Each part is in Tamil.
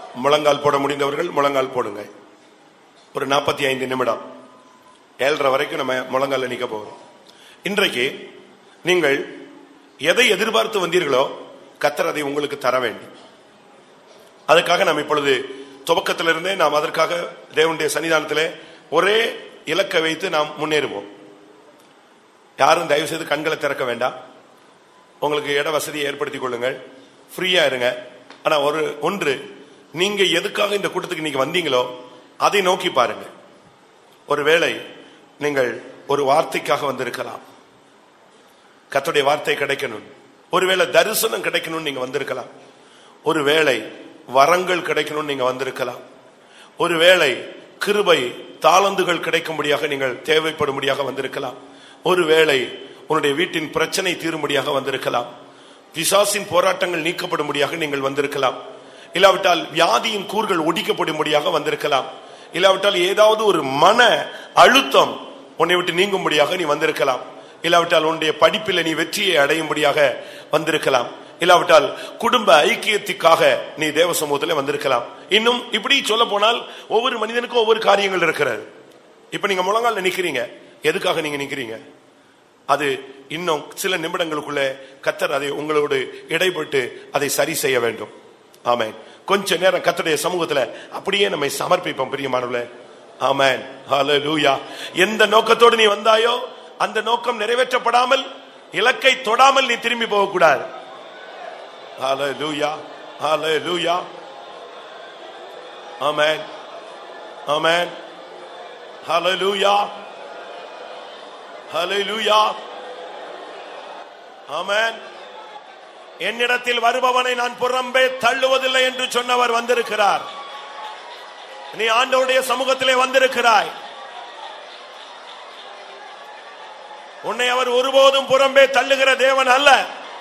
முழங்கால் போட முடிந்தவர்கள் முழங்கால் போடுங்க ஒரு நாற்பத்தி ஐந்து நிமிடம் ஏழரை வரைக்கும் நம்ம முழங்கால நிக்க போகிறோம் இன்றைக்கு நீங்கள் எதை எதிர்பார்த்து வந்தீர்களோ கத்தர் அதை உங்களுக்கு தர வேண்டும் அதுக்காக நாம் இப்பொழுது துவக்கத்திலிருந்தே நாம் அதற்காக தேவனுடைய சன்னிதானத்திலே ஒரே இலக்கை வைத்து நாம் முன்னேறுவோம் யாரும் தயவு செய்து கண்களை திறக்க வேண்டாம் உங்களுக்கு இட வசதியை ஏற்படுத்திக் கொள்ளுங்கள் ஃப்ரீயா இருங்க ஆனா ஒரு ஒன்று நீங்க எதுக்காக இந்த கூட்டத்துக்கு நீங்க வந்தீங்களோ அதை நோக்கி பாருங்க ஒருவேளை நீங்கள் ஒரு வார்த்தைக்காக வந்திருக்கலாம் கர்த்தருடைய வார்த்தை கிடைக்கணும் ஒருவேளை தரிசனம் கிடைக்கணும்னு நீங்க வந்திருக்கலாம் ஒருவேளை வரங்கள் கிடைக்கணும்னு நீங்க வந்திருக்கலாம் ஒருவேளை கிருபை தாளந்துகள் கிடைக்கும்படியாக நீங்கள் தேவைப்படும்படியாக வந்திருக்கலாம் ஒருவேளை உன்னுடைய வீட்டின் பிரச்சனை தீரும்படியாக வந்திருக்கலாம் பிசாசின் போராட்டங்கள் நீக்கப்படும்படியாக நீங்கள் வந்திருக்கலாம் இல்லாவிட்டால் வியாதியின் கூறுகள் ஒடிக்கப்படும்படியாக வந்திருக்கலாம் இல்லாவிட்டால் ஏதாவது ஒரு மன அழுத்தம் உன்னை விட்டு நீங்கும்படியாக நீ வந்திருக்கலாம் இல்லாவிட்டால் உன்னுடைய படிப்பில் நீ வெற்றியை அடையும்படியாக வந்திருக்கலாம் இல்லாவிட்டால் குடும்ப ஐக்கியத்துக்காக நீ தேவ சமூகத்தில் வந்திருக்கலாம் இன்னும் இப்படி சொல்ல போனால் ஒவ்வொரு மனிதனுக்கும் ஒவ்வொரு காரியங்கள் இருக்கிறது இப்ப நீங்க முழங்கால நிக்கிறீங்க எதுக்காக நீங்க நிக்கிறீங்க அது இன்னும் சில நிமிடங்களுக்குள்ள கத்தர் அதை உங்களோடு இடைப்பட்டு அதை சரி செய்ய வேண்டும் ஆமென் கொஞ்ச நேரம் கத்தருடைய சமூகத்துல அப்படியே நம்மை சமர்ப்பிப்போம் பிரியமானவர்களே ஆமென் ஹalleluya எந்த நோக்கத்தோடு நீ வந்தாயோ அந்த நோக்கம் நிறைவேற்றப்படாமல் இலக்கை தொடாமல் நீ திரும்பி போக கூடாது ஹalleluya ஹalleluya ஆமென் ஆமென் ஹalleluya ஹalleluya ஆமென் என்னிடத்தில் வருபவனை நான் புறம்பே தள்ளுவதில்லை என்று சொன்னவர் வந்திருக்கிறார் நீ ஆண்டவருடைய சமூகத்திலே வந்திருக்கிறாய் உன்னை அவர் ஒருபோதும் புறம்பே தள்ளுகிற தேவன் அல்ல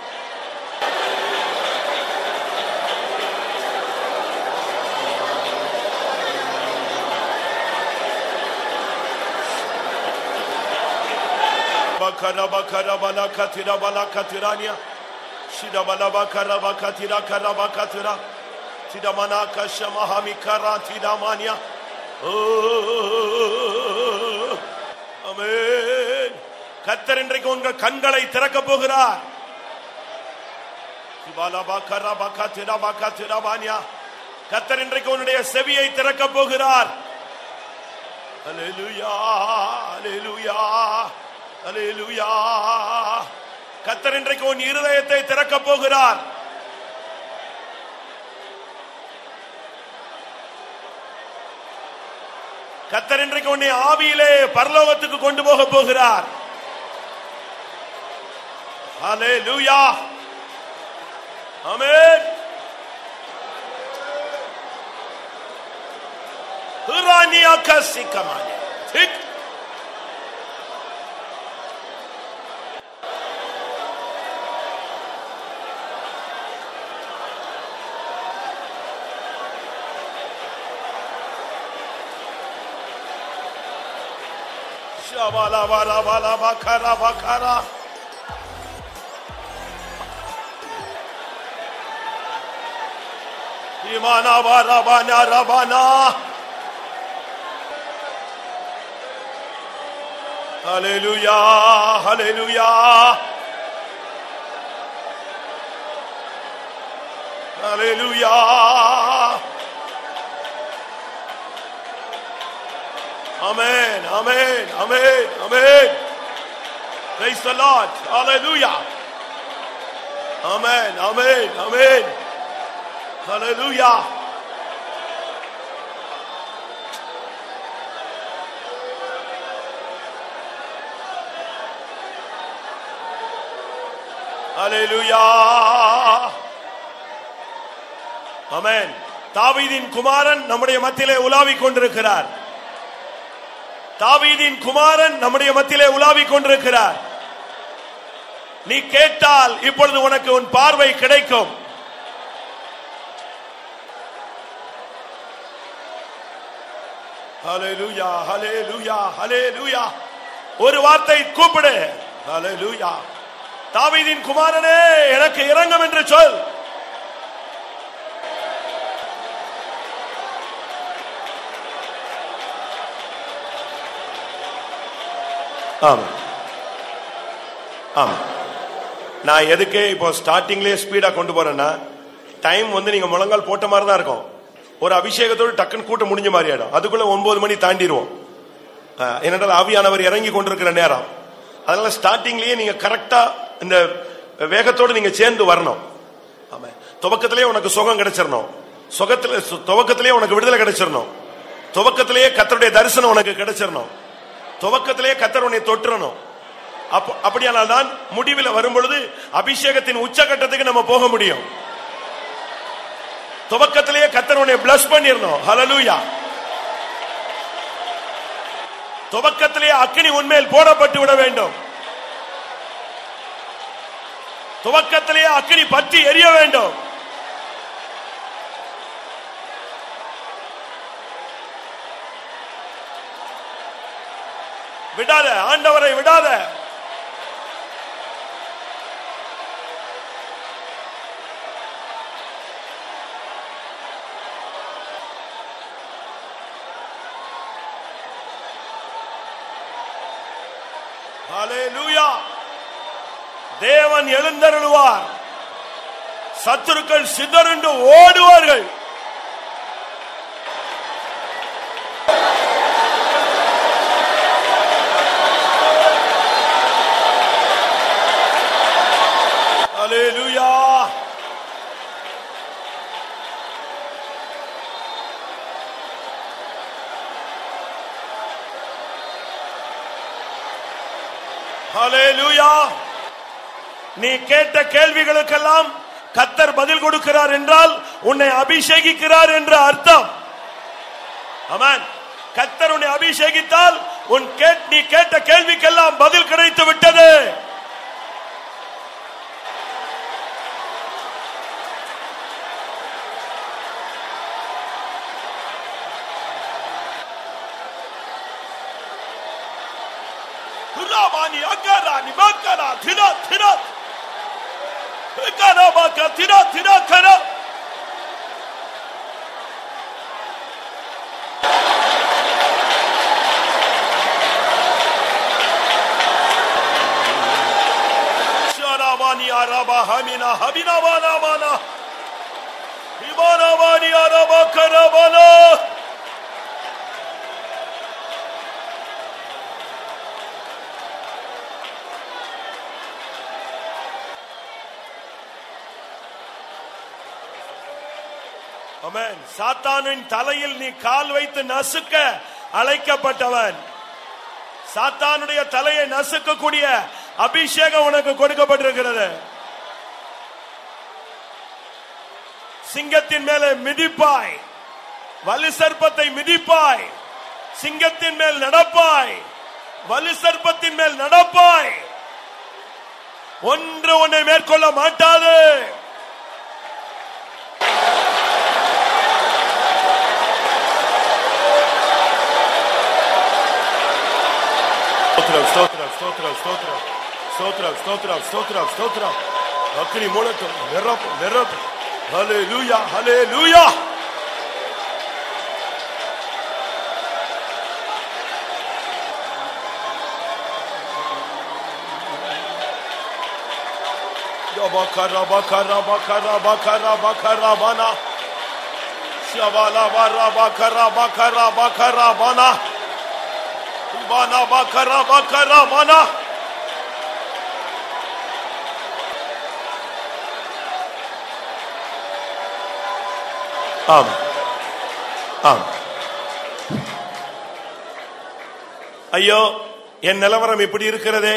bakara bakara bala katira bala katirania shida bala bakara bakatira kara bakatira tida mana kasha mahami kara tida mania Oh, amen கத்தர் இன்றைக்கு உங்கள் கண்களை திறக்க போகிறார் சிவாலா பாக்கரா பாக்கா திரா பாக்கா திரா பானியா கத்தர் இன்றைக்கு உன்னுடைய செவியை திறக்க போகிறார் அல்லேலூயா அல்லேலூயா அல்லேலூயா கத்தர் இன்றைக்கு உன் இருதயத்தை திறக்க போகிறார் கத்தர் இன்றைக்கு உன்னை ஆவியிலே பரலோகத்துக்கு கொண்டு போக போகிறார் அல்லேலூயா ஆமென் Hıraniya kasikamani. Tık. Şabala bala bala bakara bakara. İmana bara bana rabana. Haleluya, haleluya. Haleluya. Amen, amen, amen, amen. Praise the Lord. Hallelujah. Amen, amen, amen. Hallelujah. Hallelujah. Amen. தாவீதின் குமாரன் நம்முடைய மத்தியிலே உலாவிக் கொண்டிருக்கிறார் தாவீதின் குமாரன் நம்முடைய மத்தியிலே உலாவிக் கொண்டிருக்கிறார் நீ கேட்டால் இப்பொழுது உனக்கு உன் பார்வை கிடைக்கும் ஹalleluya ஹalleluya ஹalleluya ஒரு வார்த்தை கூப்பிடு ஹalleluya தாவீதின் குமாரனே எனக்கு இரங்கும் என்று சொல் ஆமா ஆமா நான் எதுக்கு இப்போ ஸ்டார்டிங்லயே ஸ்பீடா கொண்டு போறேன்னா டைம் வந்து நீங்க முழங்கால் போட்ட மாதிரி தான் இருக்கும் ஒரு அபிஷேகத்தோடு டக்குன்னு கூட்டம் முடிஞ்ச மாதிரி ஆயிடும் அதுக்குள்ள ஒன்பது மணி தாண்டிடுவோம் ஆஹ், ஏனென்றால் ஆவியானவர் இறங்கி கொண்டிருக்கிற நேரம் அதனால ஸ்டார்டிங்லயே நீங்க கரெக்டா இந்த வேகத்தோடு நீங்க சேர்ந்து வரணும் ஆமா துவக்கத்திலேயே உனக்கு சுகம் கிடைச்சிடணும் சுகத்துல சு- துவக்கத்திலேயே உனக்கு விடுதலை கிடைச்சிடணும் துவக்கத்திலேயே கத்தருடைய தரிசனம் உனக்கு கிடைச்சிடணும் துவக்கத்திலேயே கத்தர் உன்னை தொட்டுறணும் அப்ப- அப்படியானால் தான் முடிவில் வரும் பொழுது அபிஷேகத்தின் உச்சகட்டத்துக்கு நம்ம போக முடியும் துவக்கத்திலேயே கத்தர் உன்னை பிளஸ் பண்ணிடணும் ஹalleluya துவக்கத்திலேயே அக்கினி உண்மையில் போடப்பட்டு விட வேண்டும் துவக்கத்திலேயே அக்கினி பற்றி எரிய வேண்டும் விடாத ஆண்டவரை விடாத ஹalleluya தேவன் எழுந்தருளுவார் சத்துருக்கள் சிதறுண்டு ஓடுவார்கள் ஹalleluya ஹalleluya நீ கேட்ட கேள்விகளுக்கெல்லாம் கத்தர் பதில் கொடுக்கிறார் என்றால் உன்னை அபிஷேகிக்கிறார் என்ற அர்த்தம் ஆமென் கத்தர் உன்னை அபிஷேகித்தால் உன் கேட் நீ கேட்ட கேள்விக்கெல்லாம் பதில் கிடைத்து விட்டது Ramani Agarani Makara Thira Thira Kara Maka Thira Thira Kara Sharavani Araba Hamina Habina Vana Mana Ibana Vani Araba Karavana Amen. சாத்தானின் தலையில் நீ கால் வைத்து நசுக்க அழைக்கப்பட்டவன் சாத்தானுடைய தலையை நசுக்கக்கூடிய அபிஷேகம் உனக்கு கொடுக்கப்பட்டிருக்கிறது சிங்கத்தின் மேலே மிதிப்பாய் வலு சர்ப்பத்தை மிதிப்பாய் சிங்கத்தின் மேல் நடப்பாய் வலு சர்ப்பத்தின் மேல் நடப்பாய் ஒன்று உன்னை மேற்கொள்ள மாட்டாது స్తోత్రం స్తోత్రం స్తోత్రం స్తోత్రం స్తోత్రం స్తోత్రం స్తోత్రం స్తోత్రం అక్కడి మూలతో నెర్రపు నెర్రపు హలే లూయా హలే లూయా Bakara bakara bakara bakara bakara bana Şavala vara bakara bakara bakara bana bana bakara bakara bana ஆம் ஆம் ஐயோ என் நிலவரம் இப்படி இருக்கிறதே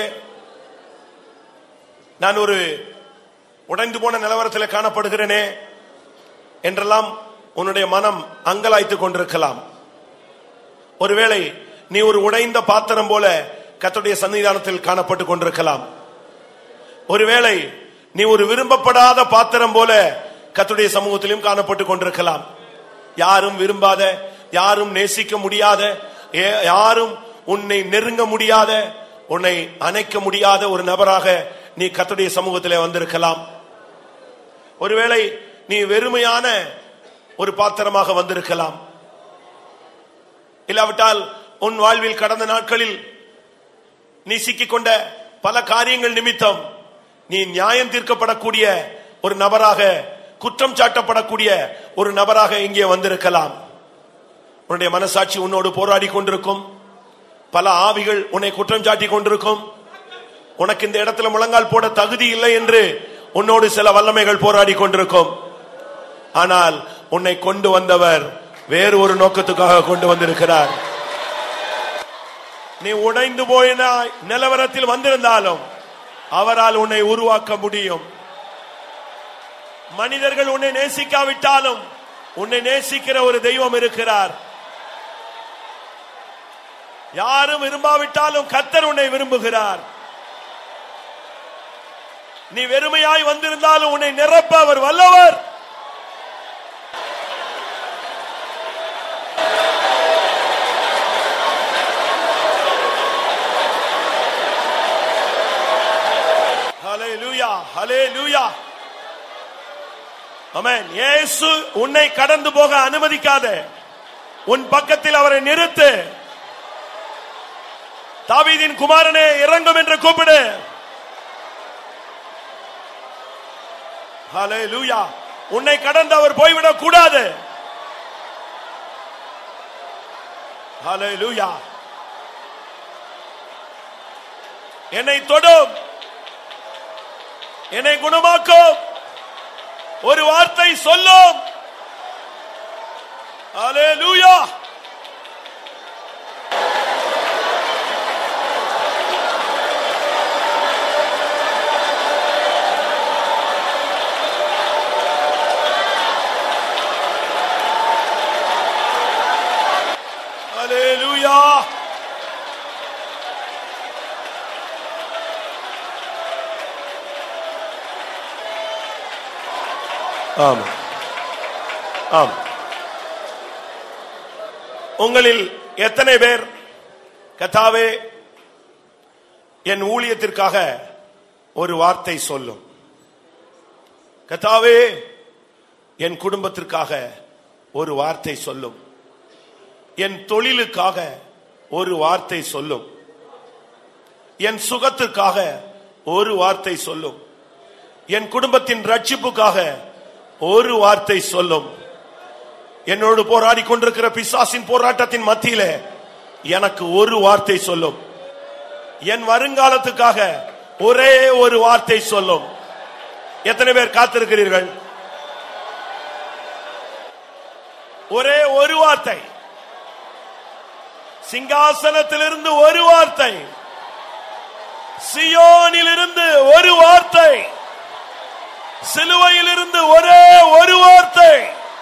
நான் ஒரு உடைந்து போன நிலவரத்தில் காணப்படுகிறேனே என்றெல்லாம் உன்னுடைய மனம் அங்கலாய்த்துக் கொண்டிருக்கலாம் ஒருவேளை நீ ஒரு உடைந்த பாத்திரம் போல கர்த்தருடைய சன்னிதானத்தில் காணப்பட்டுக் கொண்டிருக்கலாம் ஒருவேளை நீ ஒரு விரும்பப்படாத பாத்திரம் போல கர்த்தருடைய சமூகத்திலும் காணப்பட்டுக் கொண்டிருக்கலாம் யாரும் விரும்பாத யாரும் நேசிக்க முடியாத ஏ- யாரும் உன்னை நெருங்க முடியாத உன்னை அணைக்க முடியாத ஒரு நபராக நீ கர்த்தருடைய சமூகத்திலே வந்திருக்கலாம் ஒருவேளை நீ வெறுமையான ஒரு பாத்திரமாக வந்திருக்கலாம் இல்லாவிட்டால் உன் வாழ்வில் கடந்த நாட்களில் நீ சிக்கிக்கொண்ட பல காரியங்கள் நிமித்தம் நீ நியாயம் தீர்க்கப்படக்கூடிய ஒரு நபராக குற்றம் சாட்டப்படக்கூடிய ஒரு நபராக இங்கே வந்திருக்கலாம் உன்னுடைய மனசாட்சி உன்னோடு போராடி கொண்டிருக்கும் பல ஆவிகள் உன்னை குற்றம் சாட்டி கொண்டிருக்கும் உனக்கு இந்த இடத்துல முழங்கால் போட தகுதி இல்லை என்று உன்னோடு சில வல்லமைகள் போராடி கொண்டிருக்கும் ஆனால் உன்னை கொண்டு வந்தவர் வேறு ஒரு நோக்கத்துக்காக கொண்டு வந்திருக்கிறார் நீ உடைந்து போயின நிலவரத்தில் வந்திருந்தாலும் அவரால் உன்னை உருவாக்க முடியும் மனிதர்கள் உன்னை நேசிக்காவிட்டாலும் உன்னை நேசிக்கிற ஒரு தெய்வம் இருக்கிறார் யாரும் விரும்பாவிட்டாலும் கத்தர் உன்னை விரும்புகிறார் நீ வெறுமையாய் வந்திருந்தாலும் உன்னை நிரப்ப அவர் வல்லவர் ஹalleluya ஹalleluya ஆமென் இயேசு உன்னை கடந்து போக அனுமதிக்காத உன் பக்கத்தில் அவரை நிறுத்து தாவீதின் குமாரனே இறங்கும் என்று கூப்பிடு ஹalleluya உன்னை கடந்து அவர் போய்விடக் கூடாது ஹalleluya என்னை தொடும் என்னை குணமாக்கும் ஒரு வார்த்தை சொல்லும் ஹalleluya ஹalleluya ஆம் ஆம் உங்களில் எத்தனை பேர் கத்தாவே என் ஊழியத்திற்காக ஒரு வார்த்தை சொல்லும் கத்தாவே என் குடும்பத்திற்காக ஒரு வார்த்தை சொல்லும் என் தொழிலுக்காக ஒரு வார்த்தை சொல்லும் என் சுகத்திற்காக ஒரு வார்த்தை சொல்லும் என் குடும்பத்தின் ரட்சிப்புக்காக ஒரு வார்த்தை சொல்லும் என்னோடு போராடி கொண்டிருக்கிற பிசாசின் போராட்டத்தின் மத்தியில எனக்கு ஒரு வார்த்தை சொல்லும் என் வருங்காலத்துக்காக ஒரே ஒரு வார்த்தை சொல்லும் எத்தனை பேர் காத்திருக்கிறீர்கள் ஒரே ஒரு வார்த்தை சிங்காசனத்திலிருந்து ஒரு வார்த்தை சியோனிலிருந்து ஒரு வார்த்தை சிலுவையிலிருந்து ஒரே ஒரு வார்த்தை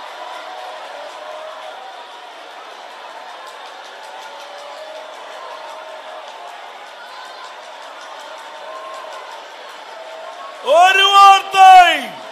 ஒரு வார்த்தை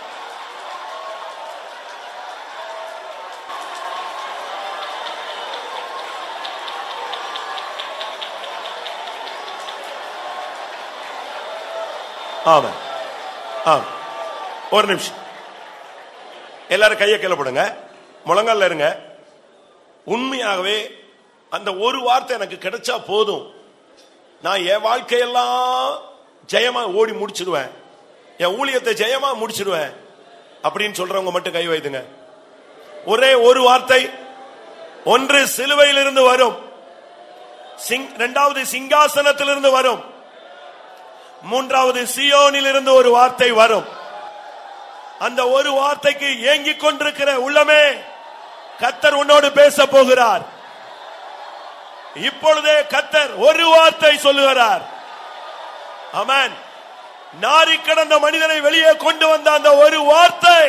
ஆமா ஆமா ஒரு நிமிஷம் எல்லாரும் கையை கீழே போடுங்க முழங்கால இருங்க உண்மையாகவே அந்த ஒரு வார்த்தை எனக்கு கிடைச்சா போதும் நான் என் வாழ்க்கையெல்லாம் ஜெயமா ஓடி முடிச்சிடுவேன் என் ஊழியத்தை ஜெயமா முடிச்சிடுவேன் அப்படின்னு சொல்றவங்க மட்டும் கை வைத்துங்க ஒரே ஒரு வார்த்தை ஒன்று சிலுவையிலிருந்து வரும் சிங் இரண்டாவது சிங்காசனத்திலிருந்து வரும் மூன்றாவது சியோனில் இருந்து ஒரு வார்த்தை வரும் அந்த ஒரு வார்த்தைக்கு ஏங்கிக் கொண்டிருக்கிற உள்ளமே கத்தர் உன்னோடு பேச போகிறார் இப்பொழுதே கத்தர் ஒரு வார்த்தை சொல்லுகிறார் அமன் நாரி கடந்த மனிதனை வெளியே கொண்டு வந்த அந்த ஒரு வார்த்தை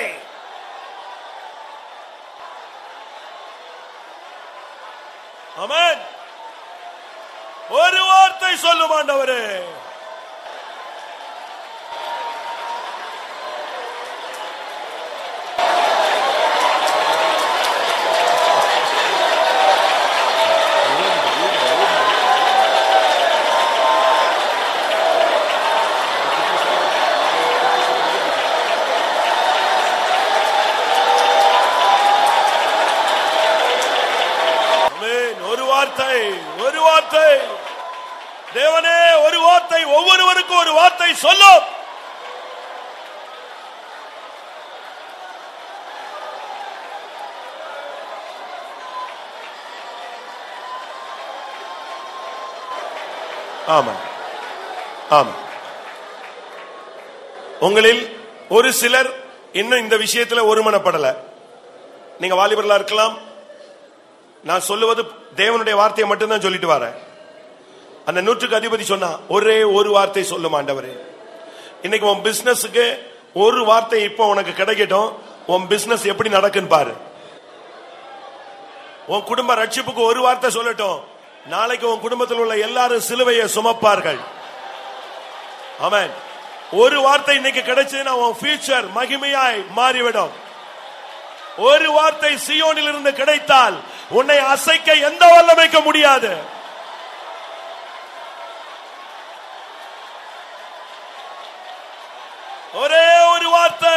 அமன் ஒரு வார்த்தை சொல்லும் ஆண்டவரே ஆமென். ஒரு வார்த்தை ஒரு வார்த்தை தேவனே ஒரு வார்த்தை ஒவ்வொருவருக்கும் ஒரு வார்த்தை சொல்லும் ஆமா ஆமா உங்களில் ஒரு சிலர் இன்னும் இந்த விஷயத்துல ஒருமனப்படல நீங்க வாலிபர்களா இருக்கலாம் நான் சொல்லுவது தேவனுடைய வார்த்தையை மட்டும்தான் சொல்லிட்டு வரேன் அந்த நூற்றுக்கு அதிபதி சொன்னா ஒரே ஒரு வார்த்தை சொல்லும் ஆண்டவரே இன்னைக்கு உன் பிசினஸுக்கு ஒரு வார்த்தை இப்போ உனக்கு கிடைக்கட்டும் உன் பிசினஸ் எப்படி நடக்குன்னு பாரு உன் குடும்ப ரட்சிப்புக்கு ஒரு வார்த்தை சொல்லட்டும் நாளைக்கு உன் குடும்பத்தில் உள்ள எல்லாரும் சிலுவையை சுமப்பார்கள் ஆமென் ஒரு வார்த்தை இன்னைக்கு கிடைச்சதுன்னா உன் ஃபியூச்சர் மகிமையாய் மாறிவிடும் ஒரு வார்த்தை சியோனில் இருந்து கிடைத்தால் உன்னை அசைக்க எந்த வல்லமைக்க முடியாது ஒரே ஒரு வார்த்தை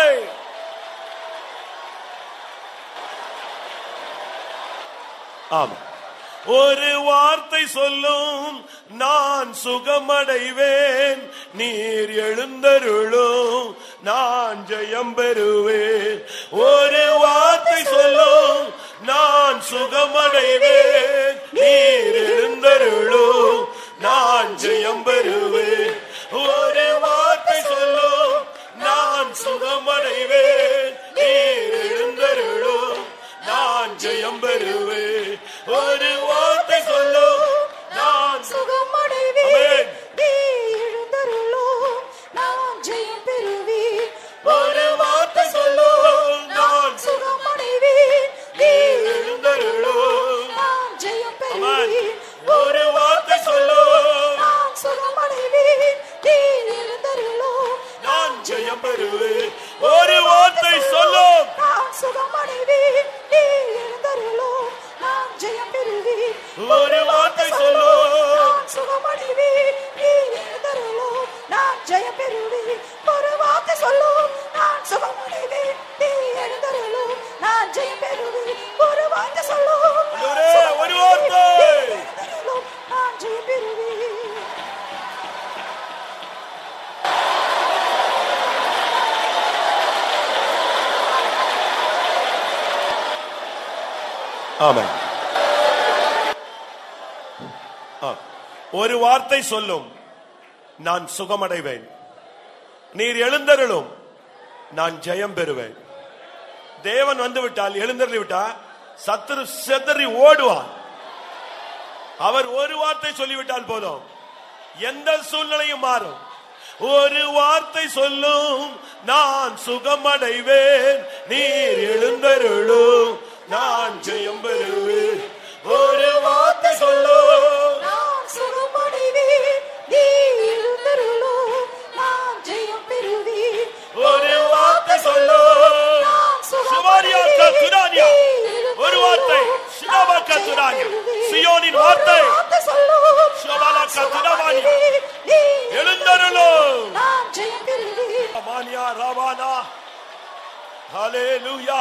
ஆமா ஒரு வார்த்தை சொல்லும் நான் சுகமடைவேன் நீர் எழுந்தருளும் நான் ஜெயம் பெறுவேன் ஒரு வார்த்தை சொல்லும் நான் சுகமடைவேன் நீர் எழுந்தருளும் நான் ஜெயம் பெறுவேன் ஒரு வார்த்தை சொல்லும் நான் சுகமடைவேன் நீர் எழுந்தருளும் நான் ஜெயம் பெறுவேன் ஒரு வார்த்தை சொல்லும் நான் சுகமடைவேன் ஆமென். நீ எழுந்தருளும் நான் ஜெயம் பெறுவேன் ஒரு வார்த்தை சொல்லும் நான் சுகமடைவேன் நீ எழுந்தருளும் நான் ஜெயம் ஆமென். பெறுவேன் ஒரு வார்த்தை சொல்லும் நான் சுகமடைவேன் நீ எழுந்தருளும் நான் ஜெயம் பெறுவேன் ஒரு வார்த்தை சொல்லும் நான் சுகமடைவேன் நீ எழுந்தருளும் நான் ஜெயம் பெறுவேன் ஒரு வார்த்தை சொல்லும் நான் சுகமடைவேன் நீ எழுந்தருளும் நான் ஜெயம் பெறுவேன் ஒரு வார்த்தை சொல்லும் நான் சுகமடைவேன் நீ எழுந்தருளும் நான் ஜெயம் பெறுவேன் ஒரு வார்த்தை சொல்லும் நான் ஆண்டவரே, ஒரு சுகமடைவேன், வார்த்தை. நீ எழுந்தருளும், நான் ஜெயம் பெறுவேன் ஆமென் ஆ. ஒரு வார்த்தை சொல்லும் நான் சுகமடைவேன் நீர் எழுந்தருளும் நான் ஜெயம் பெறுவேன் தேவன் வந்து விட்டால் எழுந்தருளி விட்டா சத்துரு செதறி ஓடுவான் அவர் ஒரு வார்த்தை சொல்லிவிட்டால் போதும் எந்த சூழ்நிலையும் மாறும் ஒரு வார்த்தை சொல்லும் நான் சுகமடைவேன் நீர் எழுந்தருளும் நான் ஜெயம் பெறுவேன் ஒரு வார்த்தை சொல்லும் நான் சுகமடைவேன் நீ எழுந்தருளும் நான் ஜெயம் பெறுவேன் ஒரு வார்த்தை சொல்லும் சுவாரியா கத்துரானியா ஒரு வார்த்தை சினாவா கத்துரானியா சியோனின் வார்த்தை ஷபாலா கத்துரவானியா எழுந்தருளும் நான் ஜெயம் பெறுவேன் மானியா ராவானா ஹalleluya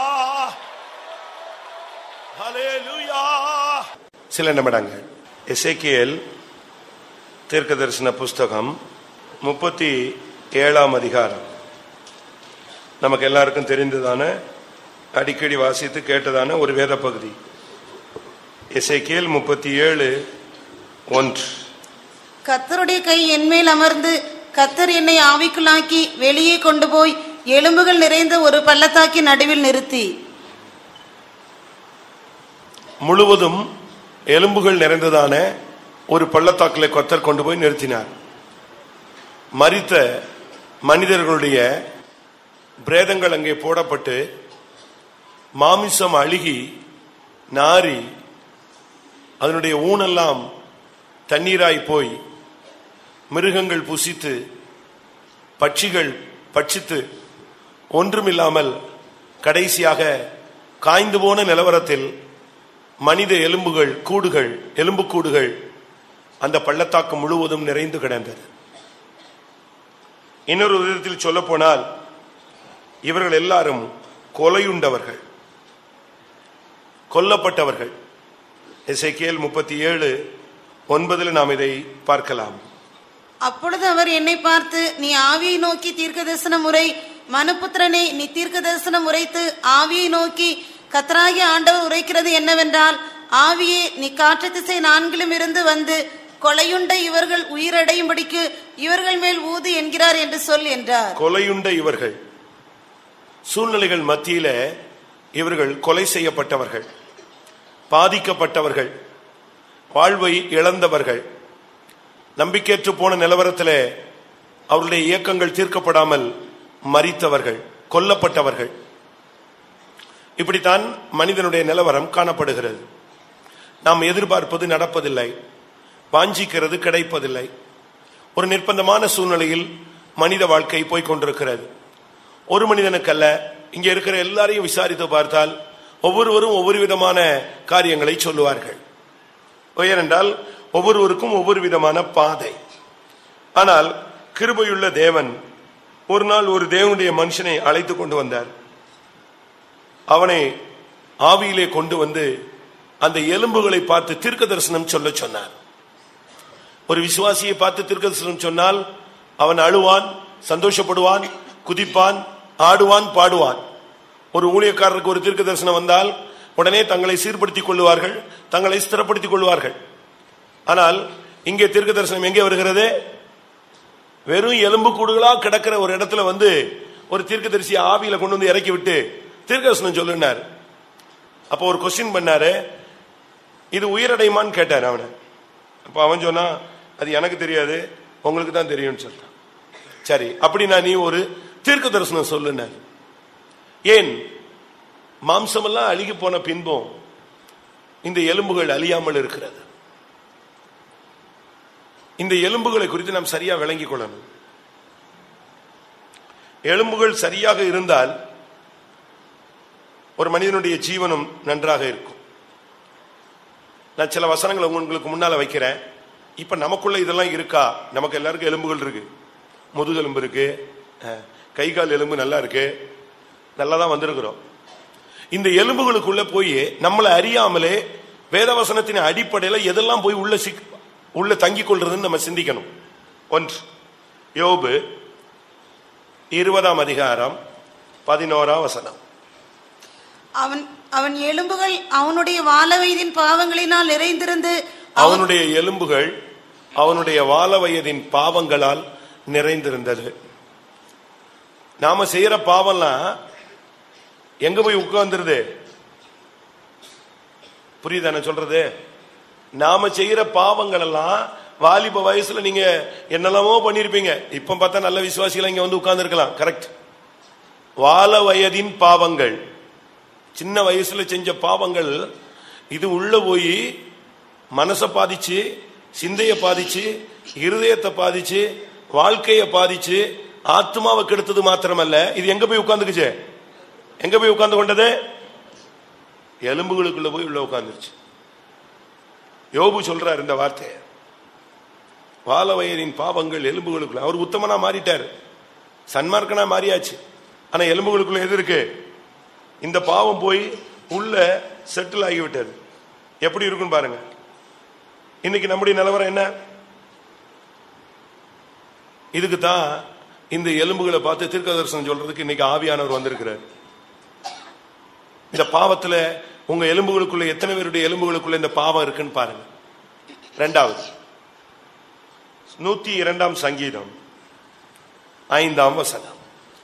ஹalleluya சில நிமிடங்கள் எசேக்கியேல் தீர்க்க தரிசன புஸ்தகம் முப்பத்தி ஏழாம் அதிகாரம் நமக்கு எல்லாருக்கும் தெரிந்ததான அடிக்கடி வாசித்து கேட்டதான ஒரு வேத பகுதி எசேக்கியேல் முப்பத்தி ஏழு ஒன்று கத்தருடைய கை என்மேல் அமர்ந்து கத்தர் என்னை ஆவிக்குள்ளாக்கி வெளியே கொண்டு போய் எலும்புகள் நிறைந்த ஒரு பள்ளத்தாக்கின் நடுவில் நிறுத்தி முழுவதும் எலும்புகள் நிறைந்ததான ஒரு பள்ளத்தாக்கிலே கொத்தர் கொண்டு போய் நிறுத்தினார் மரித்த மனிதர்களுடைய பிரேதங்கள் அங்கே போடப்பட்டு மாமிசம் அழுகி நாரி அதனுடைய ஊனெல்லாம் தண்ணீராய் போய் மிருகங்கள் புசித்து பட்சிகள் பட்சித்து ஒன்றுமில்லாமல் கடைசியாக காய்ந்து போன நிலவரத்தில் மனித எலும்புகள் கூடுகள் எலும்புக்கூடுகள் அந்த பள்ளத்தாக்கு முழுவதும் நிறைந்து கிடந்தது இன்னொரு விதத்தில் சொல்ல போனால் இவர்கள் எல்லாரும் கொலையுண்டவர்கள் கொல்லப்பட்டவர்கள் எசேக்கியேல் முப்பத்தி ஏழு ஒன்பதுல நாம் இதை பார்க்கலாம் அப்பொழுது அவர் என்னை பார்த்து நீ ஆவியை நோக்கி தீர்க்க தரிசனம் உரை மனுபுத்திரனே நீ தீர்க்க தரிசனம் உரைத்து ஆவியை நோக்கி கத்தராகிய ஆண்டவர் உரைக்கிறது என்னவென்றால் ஆவியே நீ காற்று திசை நான்கிலும் இருந்து வந்து கொலையுண்ட இவர்கள் உயிரடையும்படிக்கு இவர்கள் மேல் ஊது என்கிறார் என்று சொல் என்றார் கொலையுண்ட இவர்கள் சூழ்நிலைகள் மத்தியில இவர்கள் கொலை செய்யப்பட்டவர்கள் பாதிக்கப்பட்டவர்கள் வாழ்வை இழந்தவர்கள் நம்பிக்கையற்று போன நிலவரத்திலே அவருடைய இயக்கங்கள் தீர்க்கப்படாமல் மரித்தவர்கள் கொல்லப்பட்டவர்கள் இப்படித்தான் மனிதனுடைய நிலவரம் காணப்படுகிறது நாம் எதிர்பார்ப்பது நடப்பதில்லை வாஞ்சிக்கிறது கிடைப்பதில்லை ஒரு நிர்பந்தமான சூழ்நிலையில் மனித வாழ்க்கை போய்க் கொண்டிருக்கிறது ஒரு மனிதனுக்கல்ல இங்க இருக்கிற எல்லாரையும் விசாரித்து பார்த்தால் ஒவ்வொருவரும் ஒவ்வொரு விதமான காரியங்களை சொல்லுவார்கள் ஏனென்றால் ஒவ்வொருவருக்கும் ஒவ்வொரு விதமான பாதை ஆனால் கிருபையுள்ள தேவன் ஒரு நாள் ஒரு தேவனுடைய மனுஷனை அழைத்து கொண்டு வந்தார் அவனை ஆவியிலே கொண்டு வந்து அந்த எலும்புகளை பார்த்து தீர்க்க தரிசனம் சொல்ல சொன்னார் ஒரு விசுவாசியை பார்த்து தீர்க்க தரிசனம் சொன்னால் அவன் அழுவான் சந்தோஷப்படுவான் குதிப்பான் ஆடுவான் பாடுவான் ஒரு ஊழியக்காரருக்கு ஒரு தீர்க்க தரிசனம் வந்தால் உடனே தங்களை சீர்படுத்திக் கொள்வார்கள் தங்களை ஸ்திரப்படுத்திக் கொள்வார்கள் ஆனால் இங்கே தீர்க்க தரிசனம் எங்கே வருகிறது வெறும் எலும்பு கூடுகளா கிடக்கிற ஒரு இடத்துல வந்து ஒரு தீர்க்கதரிசி ஆவியில கொண்டு வந்து இறக்கி விட்டு தீர்க்கதரிசனம் சொல்லுனார் அப்போ ஒரு கொஸ்டின் பண்ணாரு இது உயிரடைமான்னு கேட்டார் அவனை அப்ப அவன் சொன்னா அது எனக்கு தெரியாது உங்களுக்கு தான் தெரியும்னு சொல்றான் சரி அப்படின்னா நீ ஒரு தீர்க்க தரிசனம் சொல்லுனார் ஏன் மாம்சமெல்லாம் அழுகி போன பின்பும் இந்த எலும்புகள் அழியாமல் இருக்கிறது இந்த எலும்புகளை குறித்து நாம் சரியா விளங்கிக் கொள்ளணும் எலும்புகள் சரியாக இருந்தால் ஒரு மனிதனுடைய ஜீவனம் நன்றாக இருக்கும் நான் சில வசனங்களை உங்களுக்கு முன்னால வைக்கிறேன் இப்ப நமக்குள்ள இதெல்லாம் இருக்கா நமக்கு எல்லாருக்கும் எலும்புகள் இருக்கு முதுகெலும்பு இருக்கு அஹ், கை கால் எலும்பு நல்லா இருக்கு நல்லா தான் வந்திருக்கிறோம் இந்த எலும்புகளுக்குள்ள போய் நம்மளை அறியாமலே வேதவசனத்தின் அடிப்படையில எதெல்லாம் போய் உள்ள சிக் உள்ள தங்கிக் கொள்றதுன்னு நம்ம சிந்திக்கணும் ஒன்று யோபு இருபதாம் அதிகாரம் பதினோராம் வசனம் அவன் அவன் எலும்புகள் அவனுடைய வாழவயதின் பாவங்களினால் நிறைந்திருந்து அவன் அவனுடைய எலும்புகள் அவனுடைய வாழ வயதின் பாவங்களால் நிறைந்திருந்தது நாம செய்யற பாவம்லாம் எங்க போய் உட்கார்ந்துருது புரியுதா நான் சொல்றது நாம செய்யற பாவங்கள் எல்லாம் வாலிப வயசுல நீங்க என்னெல்லாமோ பண்ணிருப்பீங்க இப்ப பார்த்தா நல்ல விசுவாசிகள் இங்க வந்து உட்கார்ந்து இருக்கலாம் கரெக்ட் வாழ வயதின் பாவங்கள் சின்ன வயசுல செஞ்ச பாவங்கள் இது உள்ள போய் மனசை பாதிச்சு சிந்தைய பாதிச்சு இருதயத்தை பாதிச்சு வாழ்க்கைய பாதிச்சு ஆத்மாவை கெடுத்தது மாத்திரமல்ல இது எங்க போய் உட்கார்ந்துக்குச்சு எங்க போய் உட்கார்ந்து கொண்டது எலும்புகளுக்குள்ள போய் உள்ள உட்கார்ந்துருச்சு யோபு சொல்றார் இந்த வார்த்தையை வாழ வயதின் பாவங்கள் எலும்புகளுக்குள்ள அவர் உத்தமனா மாறிட்டார் சன்மார்க்கனா மாறியாச்சு ஆனா எலும்புகளுக்குள்ள எது இருக்கு இந்த பாவம் போய் உள்ள செட்டில் ஆகிவிட்டது எப்படி இருக்குன்னு பாருங்க இன்னைக்கு நம்முடைய நிலவரம் என்ன இதுக்கு தான் இந்த எலும்புகளை பார்த்து தீர்க்க தரிசனம் சொல்றதுக்கு இன்னைக்கு ஆவியானவர் வந்திருக்கிறார் இந்த பாவத்துல உங்க எலும்புகளுக்குள்ள எத்தனை பேருடைய எலும்புகளுக்குள்ள இந்த பாவம் இருக்குன்னு பாருங்க ரெண்டாவது நூத்தி இரண்டாம் சங்கீதம் ஐந்தாம் வசனம்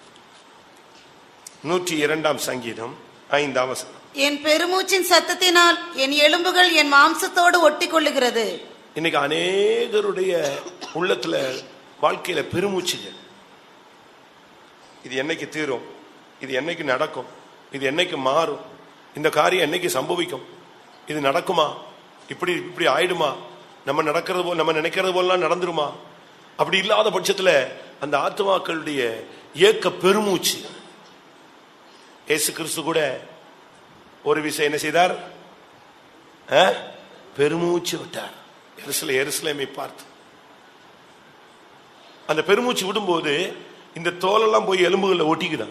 நூற்றி இரண்டாம் சங்கீதம் ஐந்தாம் வசனம் என் பெருமூச்சின் சத்தத்தினால் என் எலும்புகள் என் மாம்சத்தோடு ஒட்டி கொள்ளுகிறது இன்னைக்கு அநேகருடைய உள்ளத்துல வாழ்க்கையில பெருமூச்சுகள் இது என்னைக்கு தீரும் இது என்னைக்கு நடக்கும் இது என்னைக்கு மாறும் இந்த காரியம் என்னைக்கு சம்பவிக்கும் இது நடக்குமா இப்படி இப்படி ஆயிடுமா நம்ம நடக்கிறது போல் நம்ம நினைக்கிறது போலாம் நடந்துருமா அப்படி இல்லாத பட்சத்துல அந்த ஆத்மாக்களுடைய ஏக்க பெருமூச்சு இயேசு கிறிஸ்து கூட ஒரு விஷயம் என்ன செய்தார் ஆ? பெருமூச்சு விட்டார் எருசல எருசலேமை பார்த்து அந்த பெருமூச்சு விடும்போது இந்த தோலெல்லாம் போய் எலும்புகளில் ஒட்டிக்குதான்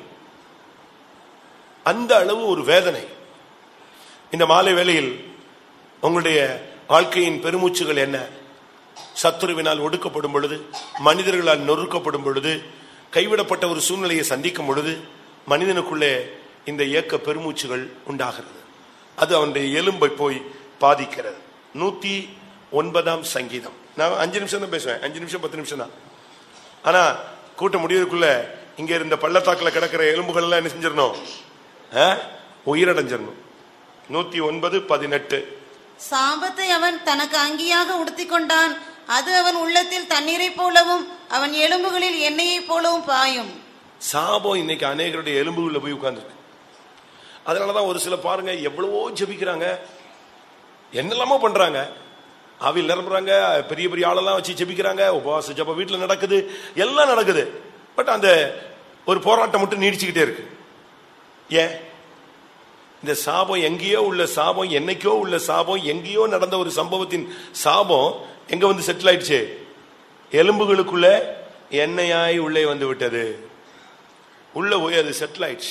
அந்த அளவு ஒரு வேதனை இந்த மாலை வேளையில் உங்களுடைய வாழ்க்கையின் பெருமூச்சுகள் என்ன சத்துருவினால் ஒடுக்கப்படும் பொழுது மனிதர்களால் நொறுக்கப்படும் பொழுது கைவிடப்பட்ட ஒரு சூழ்நிலையை சந்திக்கும் பொழுது மனிதனுக்குள்ளே இந்த இயக்க பெருமூச்சுகள் உண்டாகிறது அது அவனுடைய எலும்பை போய் பாதிக்கிறது நூத்தி ஒன்பதாம் சங்கீதம் நான் அஞ்சு நிமிஷம் தான் பேசுவேன் அஞ்சு நிமிஷம் பத்து நிமிஷம் தான் ஆனா கூட்ட முடியறதுக்குள்ள இங்க இருந்த பள்ளத்தாக்குல கிடக்கிற எலும்புகள் எல்லாம் என்ன செஞ்சிடணும் ஆ? உயிரடைஞ்சிடணும் நூத்தி ஒன்பது பதினெட்டு சாபத்தை அவன் தனக்கு அங்கியாக உடுத்திக் கொண்டான் அது அவன் உள்ளத்தில் தண்ணீரைப் போலவும் அவன் எலும்புகளில் எண்ணெயைப் போலவும் பாயும் சாபம் இன்னைக்கு அநேகருடைய எலும்புகளில் போய் உட்கார்ந்துருக்கு அதனாலதான் ஒரு சில பாருங்க எவ்வளவோ ஜெபிக்கிறாங்க என்னெல்லாமோ பண்றாங்க ஆவியில் நிரம்புறாங்க பெரிய பெரிய ஆளெல்லாம் வச்சு ஜெபிக்கிறாங்க உபவாச ஜெப வீட்டில் நடக்குது எல்லாம் நடக்குது பட் அந்த ஒரு போராட்டம் மட்டும் நீடிச்சுக்கிட்டே இருக்கு ஏன் இந்த சாபம் எங்கேயோ உள்ள சாபம் என்னைக்கோ உள்ள சாபம் எங்கேயோ நடந்த ஒரு சம்பவத்தின் சாபம் எங்க வந்து செட்டில் ஆயிடுச்சு எலும்புகளுக்குள்ள எண்ணெயாய் உள்ளே வந்து விட்டது உள்ள போய் அது செட்டில் ஆயிடுச்சு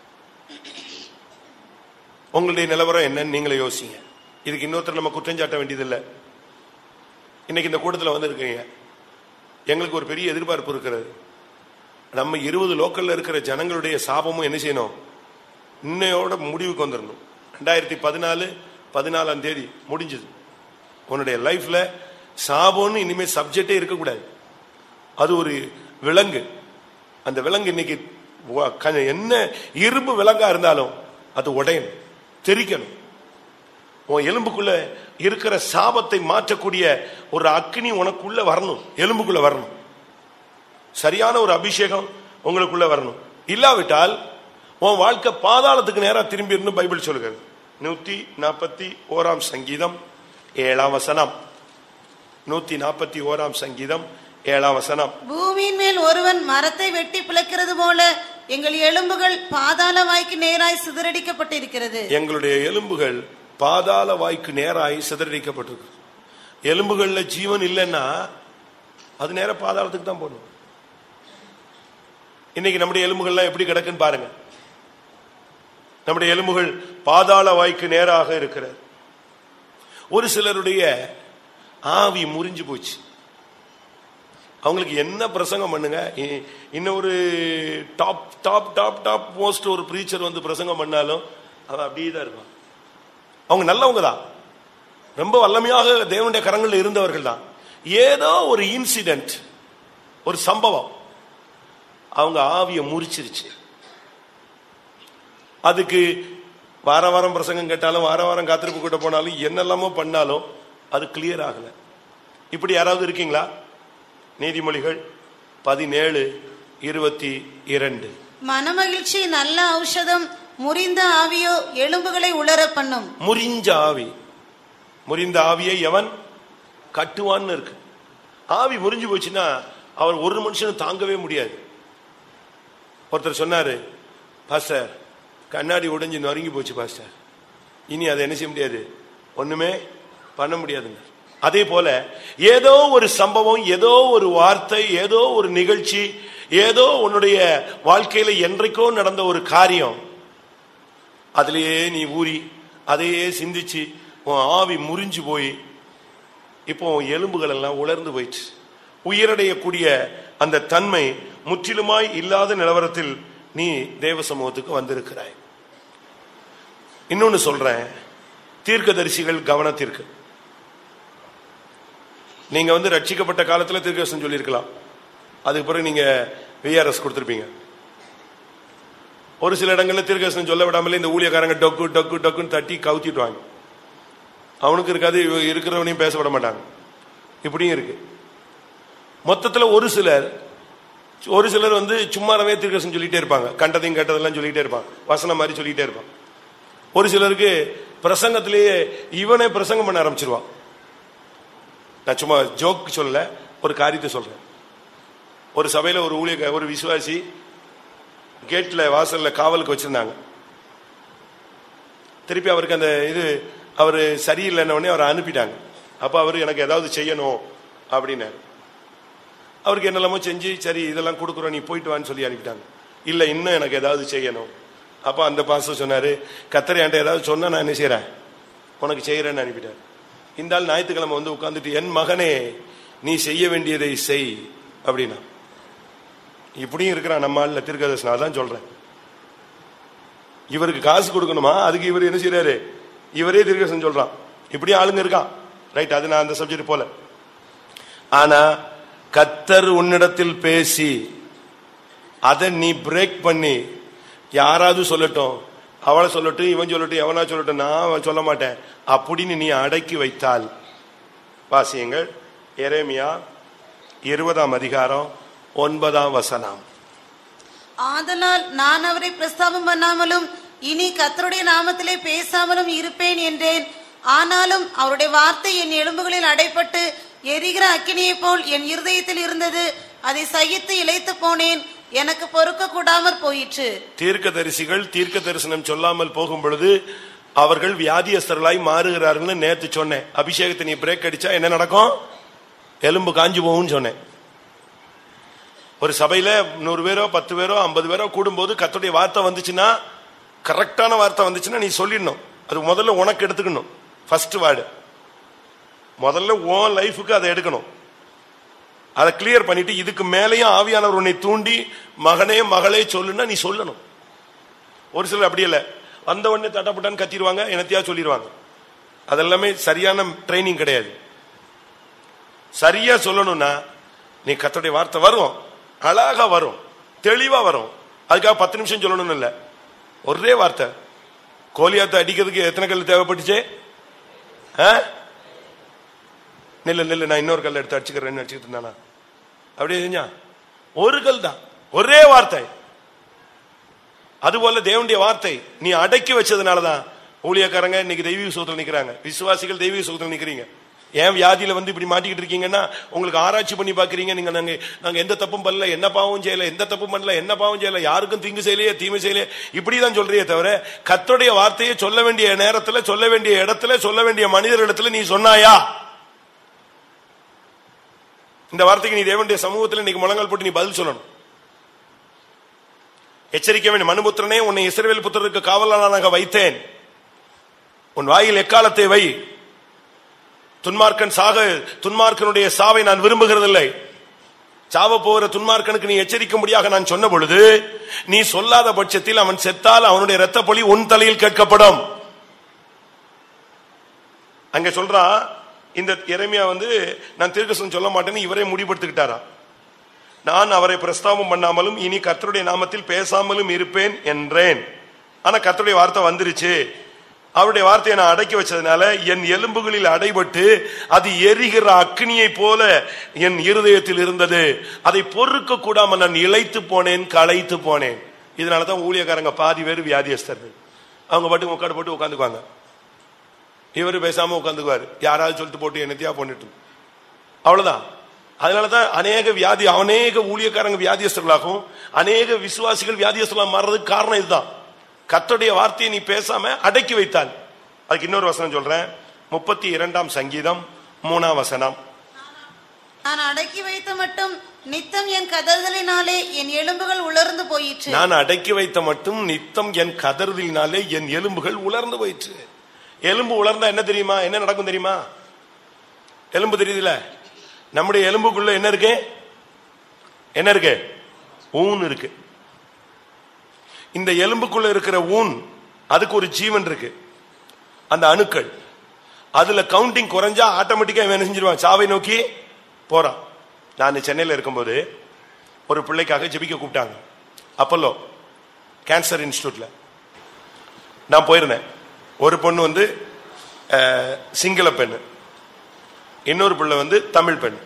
உங்களுடைய நிலவரம் என்னன்னு நீங்களே யோசிங்க இதுக்கு இன்னொருத்தர் நம்ம குற்றம் சாட்ட வேண்டியதில்லை இன்னைக்கு இந்த கூட்டத்தில் வந்திருக்கீங்க எங்களுக்கு ஒரு பெரிய எதிர்பார்ப்பு இருக்கிறது நம்ம இருபது லோக்கல்ல இருக்கிற ஜனங்களுடைய சாபமும் என்ன செய்யணும் இன்னையோட முடிவுக்கு வந்துடணும் ரெண்டாயிரத்தி பதினாலு பதினாலாம் தேதி முடிஞ்சது உன்னுடைய லைஃப்ல சாபம்னு இனிமே சப்ஜெக்டே இருக்கக்கூடாது அது ஒரு விலங்கு அந்த விலங்கு இன்னைக்கு வ- க- என்ன இரும்பு விலங்கா இருந்தாலும் அது உடையணும் தெரிக்கணும் உன் எலும்புக்குள்ள இருக்கிற சாபத்தை மாற்றக்கூடிய ஒரு அக்னி உனக்குள்ள வரணும் எலும்புக்குள்ள வரணும் சரியான ஒரு அபிஷேகம் உங்களுக்குள்ள வரணும் இல்லாவிட்டால் உன் வாழ்க்கை பாதாளத்துக்கு நேரா திரும்பி இருந்து பைபிள் சொல்லுகிறது நூத்தி நாற்பத்தி ஓராம் சங்கீதம் ஏழாம் வசனம் நூத்தி நாற்பத்தி ஓராம் சங்கீதம் ஏழாம் வசனம் பூமியின் மேல் ஒருவன் மரத்தை வெட்டி பிளக்கிறது போல எங்கள் எலும்புகள் பாதாள வாய்க்கு நேராய் சிதறடிக்கப்பட்டிருக்கிறது எங்களுடைய எலும்புகள் பாதாள வாய்க்கு நேராய் சிதறடிக்கப்பட்டிருக்கு எலும்புகள்ல ஜீவன் இல்லைன்னா அது நேரா பாதாளத்துக்கு தான் போகணும் இன்னைக்கு நம்முடைய எலும்புகள்லாம் எப்படி கிடக்குன்னு பாருங்க நம்முடைய எலும்புகள் பாதாள வாய்க்கு நேராக இருக்கிறது ஒரு சிலருடைய ஆவி முறிஞ்சு போச்சு அவங்களுக்கு என்ன பிரசங்கம் பண்ணுங்க இ- இன்னும் ஒரு top top top top most ஒரு ப்ரீச்சர் வந்து பிரசங்கம் பண்ணாலும் அவன் அப்படியே தான் இருப்பான் அவங்க நல்லவங்க தான் ரொம்ப வல்லமையாக தேவனுடைய கரங்களில் இருந்தவர்கள் தான் ஏதோ ஒரு இன்சிடென்ட் ஒரு சம்பவம் அவங்க ஆவியை முறிச்சிருச்சு அதுக்கு வார வாரம் பிரசங்கம் கேட்டாலும் வார வாரம் காத்திருப்பு கூட்ட போனாலும் என்னெல்லாமோ பண்ணாலும் அது கிளியர் ஆகல இப்படி யாராவது இருக்கீங்களா நீதிமொழிகள் பதினேழு இருபத்தி இரண்டு மனமகிழ்ச்சி நல்ல ஔஷதம் முறிந்த ஆவியோ எலும்புகளை உலர பண்ணும் முறிஞ்ச ஆவி முறிந்த ஆவியை எவன் கட்டுவான்னு இருக்கு ஆவி முறிஞ்சு போச்சுன்னா அவர் ஒரு மனுஷனும் தாங்கவே முடியாது ஒருத்தர் சொன்னாரு பாஸ்டர் கண்ணாடி உடைஞ்சு நொறுங்கி போச்சு பாஸ்டர் இனி அதை என்ன செய்ய முடியாது ஒண்ணுமே பண்ண முடியாதுங்க அதே போல ஏதோ ஒரு சம்பவம் ஏதோ ஒரு வார்த்தை ஏதோ ஒரு நிகழ்ச்சி ஏதோ உன்னுடைய வாழ்க்கையில என்றைக்கோ நடந்த ஒரு காரியம் அதிலேயே நீ ஊறி அதையே சிந்திச்சு உன் ஆவி முறிஞ்சு போய் இப்போ உன் எலும்புகள் எல்லாம் உலர்ந்து போயிடுச்சு உயிரடையக்கூடிய அந்த தன்மை முற்றிலுமாய் இல்லாத நிலவரத்தில் நீ தேவ சமூகத்துக்கு வந்திருக்கிறாய் இன்னொன்னு சொல்றேன் தீர்க்கதரிசிகள் கவனத்திற்கு நீங்க வந்து ரட்சிக்கப்பட்ட காலத்துல தீர்க்கதரிசனம் சொல்லியிருக்கலாம் அதுக்கு பிறகு நீங்க விஆர்எஸ் கொடுத்திருப்பீங்க ஒரு சில இடங்கள்ல தீர்க்கதரிசனம் சொல்ல விடாமலே இந்த ஊழியக்காரங்க டொக்கு டொக்கு டொக்குன்னு தட்டி கவுத்திடுவாங்க அவனுக்கு இருக்காது இவ இருக்கிறவனையும் பேச விட மாட்டாங்க இப்படியும் இருக்கு மொத்தத்துல ஒரு சிலர் ஒரு சிலர் வந்து சும்மாரவே தீர்க்கதரிசனம் சொல்லிட்டே இருப்பாங்க கண்டதையும் கேட்டதெல்லாம் சொல்லிட்டே இருப்பாங்க வசனம் மாதிரி சொல்லிட்டே இருப்பான் ஒரு சிலருக்கு பிரசங்கத்திலேயே இவனே பிரசங்கம் பண்ண ஆரம்பிச்சிருவான் நான் சும்மா ஜோக் சொல்லல ஒரு காரியத்தை சொல்றேன் ஒரு சபையில ஒரு ஊழிய ஒரு விசுவாசி கேட்ல வாசல்ல காவலுக்கு வச்சிருந்தாங்க திருப்பி அவருக்கு அந்த இது அவர் சரியில்லைன்ன உடனே அவரை அனுப்பிட்டாங்க அப்ப அவர் எனக்கு ஏதாவது செய்யணும் அப்படின்னாரு அவருக்கு என்னெல்லாமோ செஞ்சு சரி இதெல்லாம் கொடுக்குறோம் நீ போயிட்டு வான்னு சொல்லி அனுப்பிட்டாங்க இல்ல இன்னும் எனக்கு ஏதாவது செய்யணும் அப்ப அந்த பாஸ்டர் சொன்னாரு கத்தரை என்கிட்ட ஏதாவது சொன்னா நான் என்ன செய்யறேன் உனக்கு செய்யறேன்னு அனுப்பிட்டார் இந்த ஆள் ஞாயிற்றுக்கிழமை வந்து உட்கார்ந்துட்டு என் மகனே நீ செய்ய வேண்டியதை செய் அப்படின்னா இப்படியும் இருக்கிறான் நம்ம ஆள்ல தீர்க்கதரிசனம் அதான் சொல்றேன் இவருக்கு காசு கொடுக்கணுமா அதுக்கு இவர் என்ன செய்யறாரு இவரே தீர்க்கதரிசனம் சொல்றான் இப்படி ஆளுங்க இருக்கான் ரைட் அது நான் அந்த சப்ஜெக்ட் போல ஆனா கத்தர் உன்னிடத்தில் பேசி அதை நீ பிரேக் பண்ணி யாராவது சொல்லட்டும் அவளை சொல்லட்டும் இவன் சொல்லட்டும் எவனா சொல்லட்டும் நான் சொல்ல மாட்டேன் அப்படின்னு நீ அடக்கி வைத்தால் வாசியங்கள் எரேமியா இருபதாம் அதிகாரம் ஒன்பதாம் வசனம் ஆதலால் நான் அவரை பிரஸ்தாபம் பண்ணாமலும் இனி கர்த்தருடைய நாமத்திலே பேசாமலும் இருப்பேன் என்றேன் ஆனாலும் அவருடைய வார்த்தை என் எலும்புகளில் அடைப்பட்டு எரிகிற அக்கினியைப் போல் என் இருதயத்தில் இருந்தது அதை சகித்து இளைத்து போனேன் எனக்கு பொறுக்க கூடாமற் போயிற்று தீர்க்கதரிசிகள் தீர்க்க தரிசனம் சொல்லாமல் போகும் பொழுது அவர்கள் வியாதியஸ்தர்களாய் மாறுகிறார்கள் நேத்து சொன்னேன் அபிஷேகத்தை நீ பிரேக் அடிச்சா என்ன நடக்கும் எலும்பு காஞ்சு போகும்னு சொன்னேன் ஒரு சபையில நூறு பேரோ பத்து பேரோ ஐம்பது பேரோ கூடும்போது கத்துடைய வார்த்தை வந்துச்சுன்னா கரெக்டான வார்த்தை வந்துச்சுன்னா நீ சொல்லிடணும் அது முதல்ல உனக்கு எடுத்துக்கணும் ஃபர்ஸ்ட் வேர்டு முதல்ல உன் லைஃபுக்கு அதை எடுக்கணும் அதை கிளியர் பண்ணிட்டு இதுக்கு மேலேயும் ஆவியானவர் உன்னை தூண்டி மகனே மகளே சொல்லுன்னா நீ சொல்லணும் ஒரு சிலர் அப்படி இல்லை வந்த உடனே தட்டப்பட்டான்னு கத்திடுவாங்க என்னத்தையா சொல்லிடுவாங்க அதெல்லாமே சரியான ட்ரைனிங் கிடையாது சரியா சொல்லணும்னா நீ கத்தோடைய வார்த்தை வரும் அழகா வரும் தெளிவா வரும் அதுக்காக பத்து நிமிஷம் சொல்லணும்னு இல்ல ஒரே வார்த்தை கோலியாத்தை அடிக்கிறதுக்கு எத்தனை கல் தேவைப்பட்டுச்சு ஆ? நில்லு நில்லு நான் இன்னொரு கல் எடுத்து அடிச்சுக்கிறேன்னு அடிச்சுக்கிட்டு இருந்தானா அப்படியே செஞ்சா ஒரு கல் தான் ஒரே வார்த்தை அதுபோல தேவனுடைய வார்த்தை நீ அடக்கி வச்சதுனாலதான் ஊழியக்காரங்க இன்னைக்கு தெய்வீக சுகத்தில் நிக்கிறாங்க விசுவாசிகள் தெய்வீக சுகத்தில் நிக்கிறீங்க ஏன் வியாதியில வந்து இப்படி மாட்டிக்கிட்டு இருக்கீங்கன்னா உங்களுக்கு ஆராய்ச்சி பண்ணி பாக்குறீங்க நீங்க நாங்க நாங்க எந்த தப்பும் பண்ணல என்ன பாவம் செய்யல எந்த தப்பும் பண்ணல என்ன பாவம் செய்யல யாருக்கும் தீங்கு செய்யலையே தீமை செய்யலையே இப்படிதான் சொல்றியே தவிர கத்தோடைய வார்த்தையை சொல்ல வேண்டிய நேரத்துல சொல்ல வேண்டிய இடத்துல சொல்ல வேண்டிய மனிதரிடத்துல நீ சொன்னாயா இந்த வார்த்தைக்கு நீ தேவனுடைய சமூகத்தில் இன்னைக்கு முழங்கால் போட்டு நீ பதில் சொல்லணும் எச்சரிக்க வேண்டும் மனுபுத்திரனே உன்னை இஸ்ரவேல் புத்திரருக்கு காவலாளனாக வைத்தேன் உன் வாயில் எக்காலத்தை வை துன்மார்க்கன் சாக துன்மார்க்கனுடைய சாவை நான் விரும்புகிறதில்லை சாவ போகிற துன்மார்க்கனுக்கு நீ எச்சரிக்கும்படியாக நான் சொன்ன பொழுது நீ சொல்லாத பட்சத்தில் அவன் செத்தால் அவனுடைய இரத்த பொலி உன் தலையில் கேட்கப்படும் அங்க சொல்றான் இந்த இறைமையா வந்து நான் தீர்க்கசம் சொல்ல மாட்டேன்னு இவரே முடிவெடுத்துக்கிட்டாரா நான் அவரை பிரஸ்தாபம் பண்ணாமலும் இனி கர்த்தருடைய நாமத்தில் பேசாமலும் இருப்பேன் என்றேன் ஆனா கர்த்தருடைய வார்த்தை வந்துருச்சு அவருடைய வார்த்தையை நான் அடக்கி வச்சதுனால என் எலும்புகளில் அடைபட்டு அது எரிகிற அக்னியை போல என் இருதயத்தில் இருந்தது அதை பொறுக்க கூடாம நான் இழைத்து போனேன் களைத்து போனேன் இதனாலதான் ஊழியக்காரங்க பாதி பேர் வியாதியஸ்தர்கள் அவங்க பாட்டுக்கு உட்காந்து போட்டு உட்காந்துக்குவாங்க இவரு பேசாம உட்காந்துக்குவாரு யாராவது சொல்லிட்டு போட்டு என்னத்தையா பண்ணிட்டு அவ்வளவுதான் அதனாலதான் அநேக வியாதி அநேக ஊழியக்காரங்க வியாதியஸ்தர்களாகவும் அநேக விசுவாசிகள் வியாதியஸ்தர்களாக மாறுறதுக்கு காரணம் இதுதான் கர்த்தருடைய வார்த்தையை நீ பேசாம அடக்கி வைத்தால் அதுக்கு இன்னொரு வசனம் சொல்றேன் முப்பத்தி இரண்டாம் சங்கீதம் மூணாம் வசனம் நான் அடக்கி வைத்த மட்டும் நித்தம் என் கதறுதலினாலே என் எலும்புகள் உலர்ந்து போயிற்று நான் அடக்கி வைத்த மட்டும் நித்தம் என் கதறுதலினாலே என் எலும்புகள் உலர்ந்து போயிற்று எலும்பு உலர்ந்தா என்ன தெரியுமா என்ன நடக்கும் தெரியுமா எலும்பு தெரியுதுல நம்முடைய எலும்புக்குள்ள என்ன இருக்கு என்ன இருக்கு ஊன் இருக்கு இந்த எலும்புக்குள்ள இருக்கிற ஊன் அதுக்கு ஒரு ஜீவன் இருக்கு அந்த அணுக்கள் அதுல கவுண்டிங் குறைஞ்சா ஆட்டோமேட்டிக்கா இவன் என்ன செஞ்சிருவான் சாவை நோக்கி போறான் நான் சென்னையில இருக்கும்போது ஒரு பிள்ளைக்காக ஜெபிக்க கூப்பிட்டாங்க அப்பல்லோ கேன்சர் இன்ஸ்டியூட்ல நான் போயிருந்தேன் ஒரு பொண்ணு வந்து அஹ், சிங்கள பெண்ணு இன்னொரு பிள்ளை வந்து தமிழ் பெண்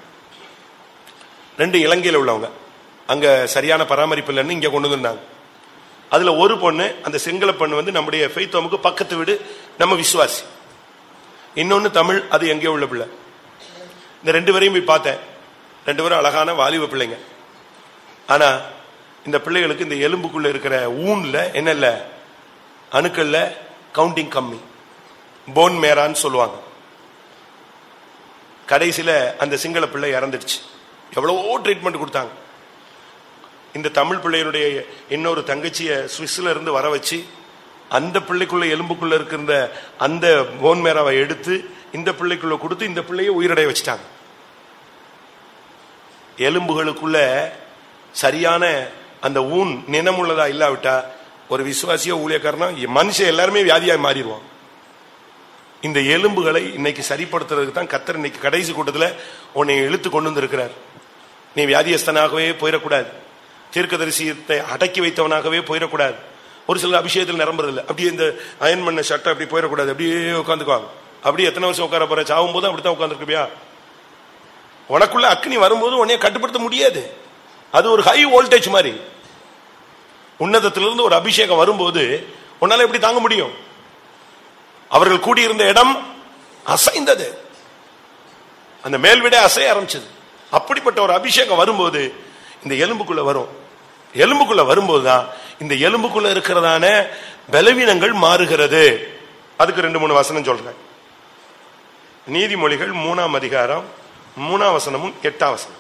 ரெண்டு இலங்கையில் உள்ளவங்க அங்க சரியான பராமரிப்பு இல்லைன்னு இங்க கொண்டு வந்தாங்க அதுல ஒரு பொண்ணு அந்த சிங்கள பெண் வந்து நம்முடைய ஃபெய்த்தோமுக்கு பக்கத்து வீடு நம்ம விசுவாசி இன்னொன்னு தமிழ் அது எங்கேயோ உள்ள பிள்ளை இந்த ரெண்டு பேரையும் போய் பார்த்தேன் ரெண்டு பேரும் அழகான வாலிப பிள்ளைங்க ஆனா இந்த பிள்ளைகளுக்கு இந்த எலும்புக்குள்ள இருக்கிற ஊன்ல என்ன இல்ல அணுக்கள்ல கவுண்டிங் கம்மி போன் மேரான்னு சொல்லுவாங்க கடைசியில அந்த சிங்கள பிள்ளை இறந்துடுச்சு எவ்வளவோ ட்ரீட்மெண்ட் கொடுத்தாங்க இந்த தமிழ் பிள்ளையினுடைய இன்னொரு தங்கச்சிய சுவிஸ்ல இருந்து வர வச்சு அந்த பிள்ளைக்குள்ள எலும்புக்குள்ள இருக்கிற அந்த போன் மேராவை எடுத்து இந்த பிள்ளைக்குள்ள கொடுத்து இந்த பிள்ளையை உயிரடைய வச்சுட்டாங்க எலும்புகளுக்குள்ள சரியான அந்த ஊன் நினமுள்ளதா இல்லாவிட்டா ஒரு விசுவாசிய ஊழியக்காரனா மனுஷன் எல்லாருமே வியாதியாய் மாறிடுவான் இந்த எலும்புகளை இன்னைக்கு சரிப்படுத்துறதுக்கு தான் கத்தர் இன்னைக்கு கடைசி கூட்டத்தில் உன்னை இழுத்து கொண்டு வந்திருக்கிறார் நீ வியாதியஸ்தனாகவே போயிடக்கூடாது தீர்க்கதரிசியத்தை அடக்கி வைத்தவனாகவே போயிடக்கூடாது ஒரு சில அபிஷேகத்தில் நிரம்புறதில்லை அப்படியே இந்த அயன் பண்ண சட்டை அப்படி போயிடக்கூடாது அப்படியே உட்காந்துக்குவாங்க அப்படியே எத்தனை வருஷம் உட்கார போற சாவும் போது அப்படித்தான் உட்காந்துருக்கியா உனக்குள்ள அக்னி வரும்போது உன்னைய கட்டுப்படுத்த முடியாது அது ஒரு ஹை வோல்டேஜ் மாதிரி உன்னதத்திலிருந்து ஒரு அபிஷேகம் வரும்போது உன்னால எப்படி தாங்க முடியும் அவர்கள் கூடியிருந்த இடம் அசைந்தது அந்த மேல்விட அசைய ஆரம்பிச்சது அப்படிப்பட்ட ஒரு அபிஷேகம் வரும்போது இந்த எலும்புக்குள்ள வரும் எலும்புக்குள்ள வரும்போதுதான் இந்த எலும்புக்குள்ள இருக்கிறதான பலவீனங்கள் மாறுகிறது அதுக்கு ரெண்டு மூணு வசனம் சொல்றேன் நீதிமொழிகள் மூணாம் அதிகாரம் மூணாம் வசனமும் எட்டாம் வசனம்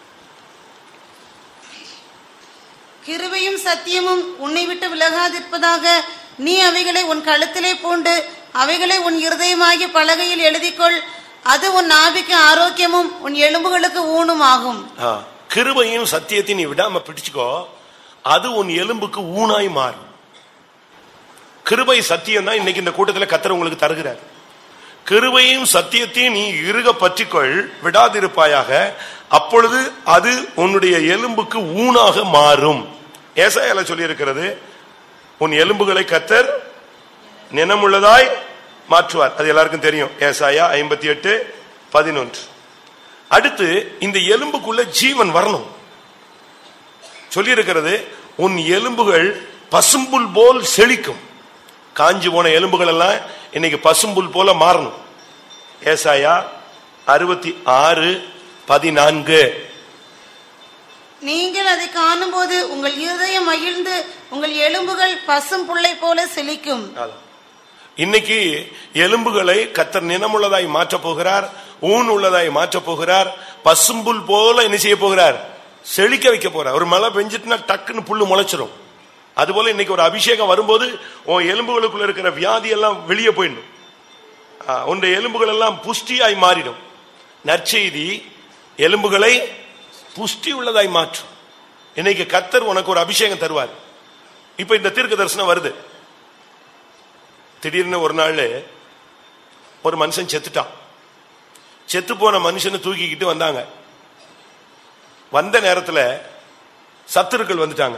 கிருபையும் சத்தியமும் உன்னை விட்டு விலகாதிருப்பதாக நீ அவைகளை உன் கழுத்திலே பூண்டு அவைகளை உன் இருதயமாகிய பலகையில் எழுதிக்கொள் அது உன் நாவிக்கு ஆரோக்கியமும் உன் எலும்புகளுக்கு ஊனும் ஆகும் ஆ, கிருபையும் சத்தியத்தையும் நீ விடாம பிடிச்சுக்கோ அது உன் எலும்புக்கு ஊனாய் மாறும் கிருபை சத்தியம் தான் இன்னைக்கு இந்த கூட்டத்தில் கத்தர் உங்களுக்கு தருகிறார் கிருபையும் சத்தியத்தையும் நீ இறுக பற்றிக்கொள் விடாதிருப்பாயாக அப்பொழுது அது உன்னுடைய எலும்புக்கு ஊனாக மாறும் ஏசாயால சொல்லி இருக்கிறது உன் எலும்புகளை கத்தர் நினமுள்ளதாய் மாற்றுவார் அது எல்லாருக்கும் தெரியும் ஏசாயா ஐம்பத்தி எட்டு பதினொன்று அடுத்து இந்த எலும்புக்குள்ள ஜீவன் வரணும் சொல்லி இருக்கிறது உன் எலும்புகள் பசும்புல் போல் செழிக்கும் காஞ்சி போன எலும்புகள் எல்லாம் இன்னைக்கு பசும்புல் போல மாறணும் ஏசாயா அறுபத்தி ஆறு பதினான்கு நீங்கள் அதை காணும்போது உங்கள் இருதயம் மகிழ்ந்து உங்கள் எலும்புகள் பசும் புல்லை போல செழிக்கும் அதான். இன்னைக்கு எலும்புகளை கத்தர் நினமுள்ளதாய் மாற்றப் போகிறார் ஊன் உள்ளதாய் மாற்றப் போகிறார் பசும்புல் போல என்ன செய்ய போகிறார் செழிக்க வைக்க போறார் ஒரு மழை பெஞ்சிட்டுனா டக்குன்னு புல்லு முளைச்சிரும் அதுபோல இன்னைக்கு ஒரு அபிஷேகம் வரும்போது உன் எலும்புகளுக்குள்ள இருக்கிற வியாதி எல்லாம் வெளியே போயிடும் ஆ, உன்னுடைய எலும்புகள் எல்லாம் புஷ்டியாய் மாறிடும் நற்செய்தி எலும்புகளை புஷ்டி உள்ளதாய் மாற்றும் இன்னைக்கு கத்தர் உனக்கு ஒரு அபிஷேகம் தருவார் இப்ப இந்த தீர்க்க தரிசனம் வருது திடீர்னு ஒரு நாள் ஒரு மனுஷன் செத்துட்டான் செத்து போன மனுஷனை தூக்கிக்கிட்டு வந்தாங்க வந்த நேரத்துல சத்துருக்கள் வந்துட்டாங்க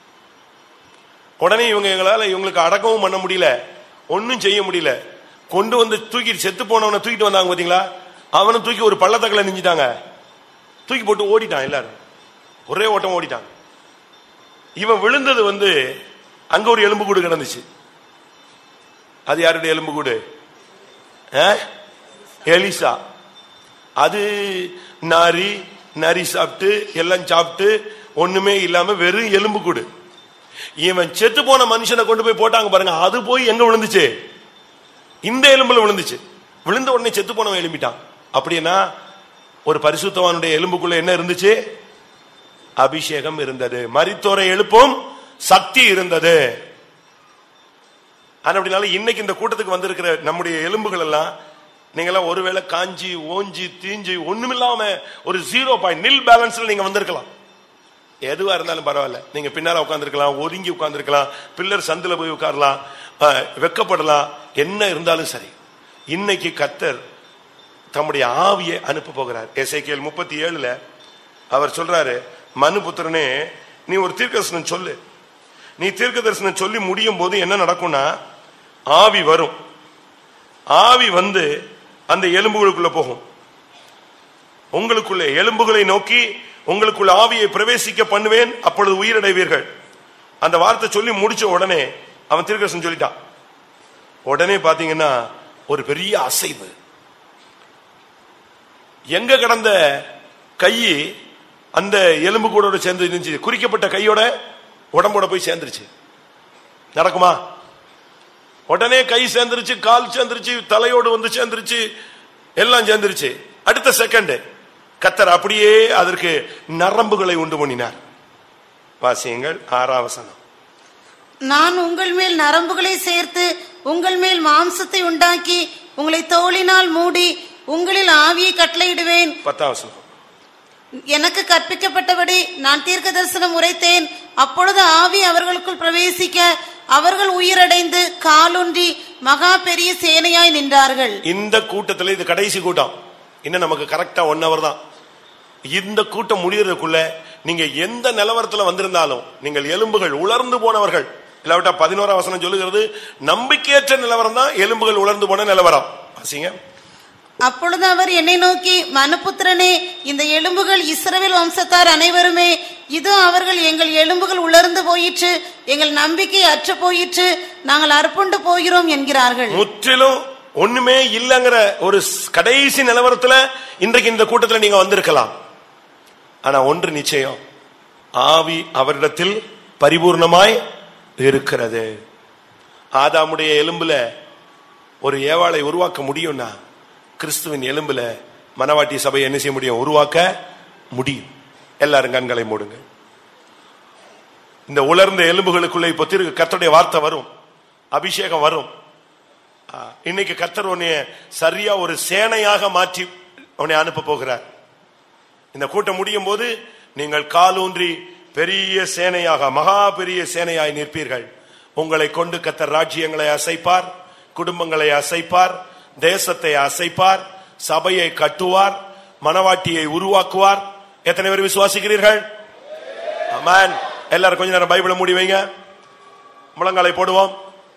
உடனே இவங்க எங்களால இவங்களுக்கு அடக்கவும் பண்ண முடியல ஒன்னும் செய்ய முடியல கொண்டு வந்து தூக்கிட்டு செத்து போனவனை தூக்கிட்டு வந்தாங்க பாத்தீங்களா அவனை தூக்கி ஒரு பள்ளத்தக்கல நெஞ்சிட்டாங்க தூக்கி போட்டு ஓடிட்டான் எல்லாரும் ஒரே ஓட்டம் ஓடிட்டான் இவன் விழுந்தது வந்து அங்க ஒரு எலும்பு கூடு கிடந்துச்சு அது யாருடைய எலும்பு கூடு ஆ? எலிசா அது நரி நரி சாப்பிட்டு எல்லாம் சாப்பிட்டு ஒண்ணுமே இல்லாம வெறும் எலும்பு கூடு இவன் செத்து போன மனுஷனை கொண்டு போய் போட்டாங்க பாருங்க அது போய் எங்க விழுந்துச்சு இந்த எலும்புல விழுந்துச்சு விழுந்த உடனே செத்து போனவன் எழும்பிட்டான் அப்படின்னா ஒரு பரிசுத்தவானுடைய எலும்புக்குள்ள என்ன இருந்துச்சு அபிஷேகம் இருந்தது மரித்தோரை எழுப்பும் சக்தி இருந்தது ஆனா அப்படினால இன்னைக்கு இந்த கூட்டத்துக்கு வந்திருக்கிற நம்முடைய எலும்புகள் எல்லாம் நீங்களாம் ஒருவேளை காஞ்சி ஓஞ்சி தீஞ்சி ஒண்ணுமில்லாம ஒரு ஜீரோ பாயிண்ட் நில் பேலன்ஸ்ல நீங்க வந்திருக்கலாம் எதுவா இருந்தாலும் பரவாயில்ல நீங்க பின்னால உட்கார்ந்திருக்கலாம் ஒதுங்கி உட்கார்ந்திருக்கலாம் பில்லர் சந்தில போய் உட்காரலாம் அஹ், வெட்கப்படலாம் என்ன இருந்தாலும் சரி இன்னைக்கு கத்தர் தம்முடைய ஆவியை அனுப்ப போகிறார் எசைக்கேல் முப்பத்தி ஏழுல அவர் சொல்றாரு மனு புத்திரனே நீ ஒரு தீர்க்கதரிசனம் சொல்லு நீ தீர்க்கதரிசனம் சொல்லி முடியும் போது என்ன நடக்கும்னா ஆவி வரும் ஆவி வந்து அந்த எலும்புகளுக்குள்ள போகும் உங்களுக்குள்ளே எலும்புகளை நோக்கி உங்களுக்குள்ள ஆவியை பிரவேசிக்க பண்ணுவேன் அப்பொழுது உயிரடைவீர்கள் அந்த வார்த்தை சொல்லி முடிச்ச உடனே அவன் திருக்கரசன் சொல்லிட்டான் உடனே பாத்தீங்கன்னா ஒரு பெரிய அசைவு எங்க கிடந்த கை அந்த எலும்பு கூட சேர்ந்து இருந்துச்சு குறிக்கப்பட்ட கையோட உடம்போட போய் சேர்ந்துருச்சு நடக்குமா உடனே கை சேர்ந்துருச்சு கால் சேர்ந்துருச்சு தலையோடு வந்து சேர்ந்துருச்சு எல்லாம் சேர்ந்துருச்சு அடுத்த செகண்ட் கத்தர் அப்படியே அதற்கு நரம்புகளை உண்டு பண்ணினார் வாசியங்கள் ஆறாம் வசனம் நான் உங்கள் மேல் நரம்புகளை சேர்த்து உங்கள் மேல் மாம்சத்தை உண்டாக்கி உங்களை தோளினால் மூடி உங்களில் ஆவியை கட்டளையிடுவேன் பத்தாம் வசனம் எனக்கு கற்பிக்கப்பட்டபடி நான் தீர்க்க தரிசனம் உரைத்தேன் அப்பொழுது ஆவி அவர்களுக்குள் பிரவேசிக்க அவர்கள் உயிரடைந்து காலூன்றி மகா பெரிய சேனையாய் நின்றார்கள் இந்த கூட்டத்துல இது கடைசி கூட்டம் இன்னும் நமக்கு கரெக்டா ஒன் ஹவர் தான் இந்த கூட்டம் முடியறதுக்குள்ள நீங்க எந்த நிலவரத்துல வந்திருந்தாலும் நீங்கள் எலும்புகள் உலர்ந்து போனவர்கள் இல்லாவிட்டா பதினோராம் வசனம் சொல்லுகிறது நம்பிக்கையற்ற நிலவரம் தான் எலும்புகள் உலர்ந்து போன நிலவரம் வாசிங்க அப்பொழுது அவர் என்னை நோக்கி மனுபுத்திரனே இந்த எலும்புகள் இஸ்ரவேல் வம்சத்தார் அனைவருமே இதோ அவர்கள் எங்கள் எலும்புகள் உலர்ந்து போயிற்று எங்கள் நம்பிக்கை அற்று போயிற்று நாங்கள் அர்ப்புண்டு போகிறோம் என்கிறார்கள் முற்றிலும் ஒண்ணுமே இல்லைங்கிற ஒரு ஸ்- கடைசி நிலவரத்துல இன்றைக்கு இந்த கூட்டத்துல நீங்க வந்திருக்கலாம் ஆனா ஒன்று நிச்சயம் ஆவி அவரிடத்தில் பரிபூர்ணமாய் இருக்கிறது ஆதாமுடைய எலும்புல ஒரு ஏவாளை உருவாக்க முடியும்னா கிறிஸ்துவின் எலும்புல மனவாட்டி சபையை என்ன செய்ய முடியும் உருவாக்க முடியும் எல்லாரும் கண்களை மூடுங்க இந்த உலர்ந்த எலும்புகளுக்குள்ள இப்போ திரு கர்த்தருடைய வார்த்தை வரும் அபிஷேகம் வரும் ஆ, இன்னைக்கு கர்த்தர் உன்னைய சரியா ஒரு சேனையாக மாற்றி உன்னை அனுப்ப போகிறார் இந்த கூட்டம் முடியும் போது நீங்கள் காலூன்றி பெரிய சேனையாக மகா பெரிய சேனையாய் நிற்பீர்கள் உங்களை கொண்டு கத்தர் ராஜ்யங்களை அசைப்பார் குடும்பங்களை அசைப்பார் தேசத்தை அசைப்பார் சபையை கட்டுவார் மனவாட்டியை உருவாக்குவார் எத்தனை பேர் விசுவாசிக்கிறீர்கள் ஆமென் எல்லாரும் கொஞ்ச நேரம் பைபிளை மூடி வைங்க முழங்காலை போடுவோம்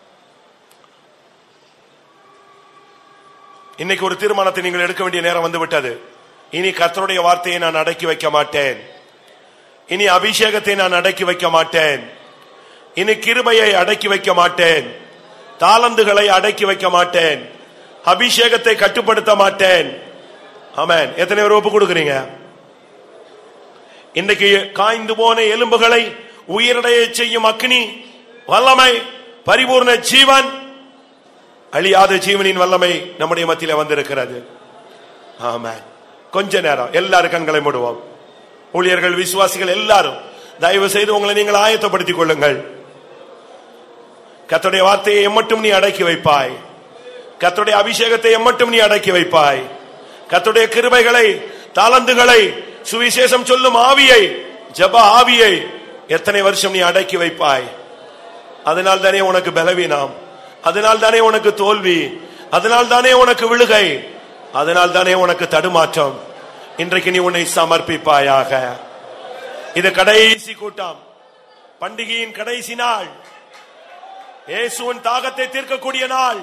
இன்னைக்கு ஒரு தீர்மானத்தை நீங்கள் எடுக்க வேண்டிய நேரம் வந்து விட்டது இனி கர்த்தருடைய வார்த்தையை நான் அடக்கி வைக்க மாட்டேன் இனி அபிஷேகத்தை நான் அடக்கி வைக்க மாட்டேன் இனி கிருபையை அடக்கி வைக்க மாட்டேன் தாளந்துகளை அடக்கி வைக்க மாட்டேன் அபிஷேகத்தை கட்டுப்படுத்த மாட்டேன் ஆமென் எத்தனை பேர் ஒப்பு கொடுக்குறீங்க இன்றைக்கு காய்ந்து போன எலும்புகளை உயிரடைய செய்யும் அக்னி வல்லமை பரிபூர்ண ஜீவன் அழியாத ஜீவனின் வல்லமை நம்முடைய மத்தியில வந்திருக்கிறது ஆமென் கொஞ்ச நேரம் எல்லாரும் கண்களை மூடுவோம் ஊழியர்கள் விசுவாசிகள் எல்லாரும் தயவு செய்து உங்களை நீங்கள் ஆயத்தப்படுத்திக் கொள்ளுங்கள் கர்த்தருடைய வார்த்தையை எம்மட்டும் நீ அடக்கி வைப்பாய் கர்த்தருடைய அபிஷேகத்தை எம்மட்டும் நீ அடக்கி வைப்பாய் கர்த்தருடைய கிருபைகளை தாளந்துகளை சுவிசேஷம் சொல்லும் ஆவியை ஜப ஆவியை எத்தனை வருஷம் நீ அடக்கி வைப்பாய் அதனால் தானே உனக்கு பலவீனம் அதனால் தானே உனக்கு தோல்வி அதனால் தானே உனக்கு விழுகை அதனால் தானே உனக்கு தடுமாற்றம் இன்றைக்கு நீ உன்னை சமர்ப்பிப்பாயாக இது கடைசி கூட்டம் பண்டிகையின் கடைசி நாள் இயேசுவின் தாகத்தை தீர்க்கக்கூடிய நாள்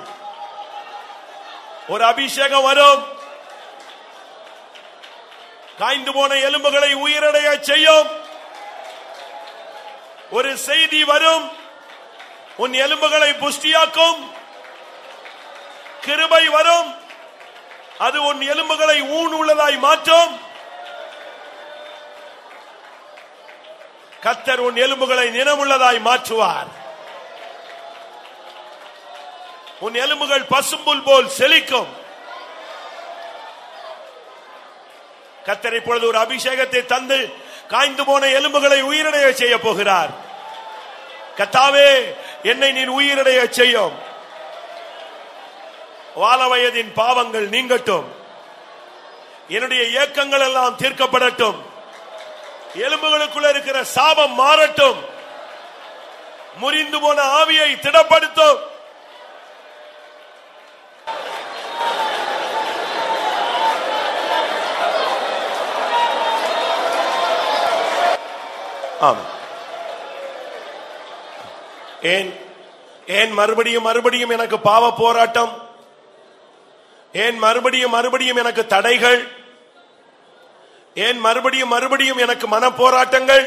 ஒரு அபிஷேகம் வரும் காய்ந்து போன எலும்புகளை உயிரடைய செய்யும் ஒரு செய்தி வரும் உன் எலும்புகளை புஷ்டியாக்கும் கிருபை வரும் அது உன் எலும்புகளை ஊன் உள்ளதாய் மாற்றும் கத்தர் உன் எலும்புகளை நினமுள்ளதாய் மாற்றுவார் உன் எலும்புகள் பசும்புல் போல் செழிக்கும் கத்தர் இப்பொழுது ஒரு அபிஷேகத்தை தந்து காய்ந்து போன எலும்புகளை உயிரடைய செய்ய போகிறார் கத்தாவே என்னை நீ உயிரடைய செய்யும் வால வயதின் பாவங்கள் நீங்கட்டும் என்னுடைய இயக்கங்கள் எல்லாம் தீர்க்கப்படட்டும் எலும்புகளுக்குள்ள இருக்கிற சாபம் மாறட்டும் முறிந்து போன ஆவியை திடப்படுத்தும் ஆமா ஏன் ஏன் மறுபடியும் மறுபடியும் எனக்கு பாவ போராட்டம் ஏன் மறுபடியும் மறுபடியும் எனக்கு தடைகள் ஏன் மறுபடியும் மறுபடியும் எனக்கு மன போராட்டங்கள்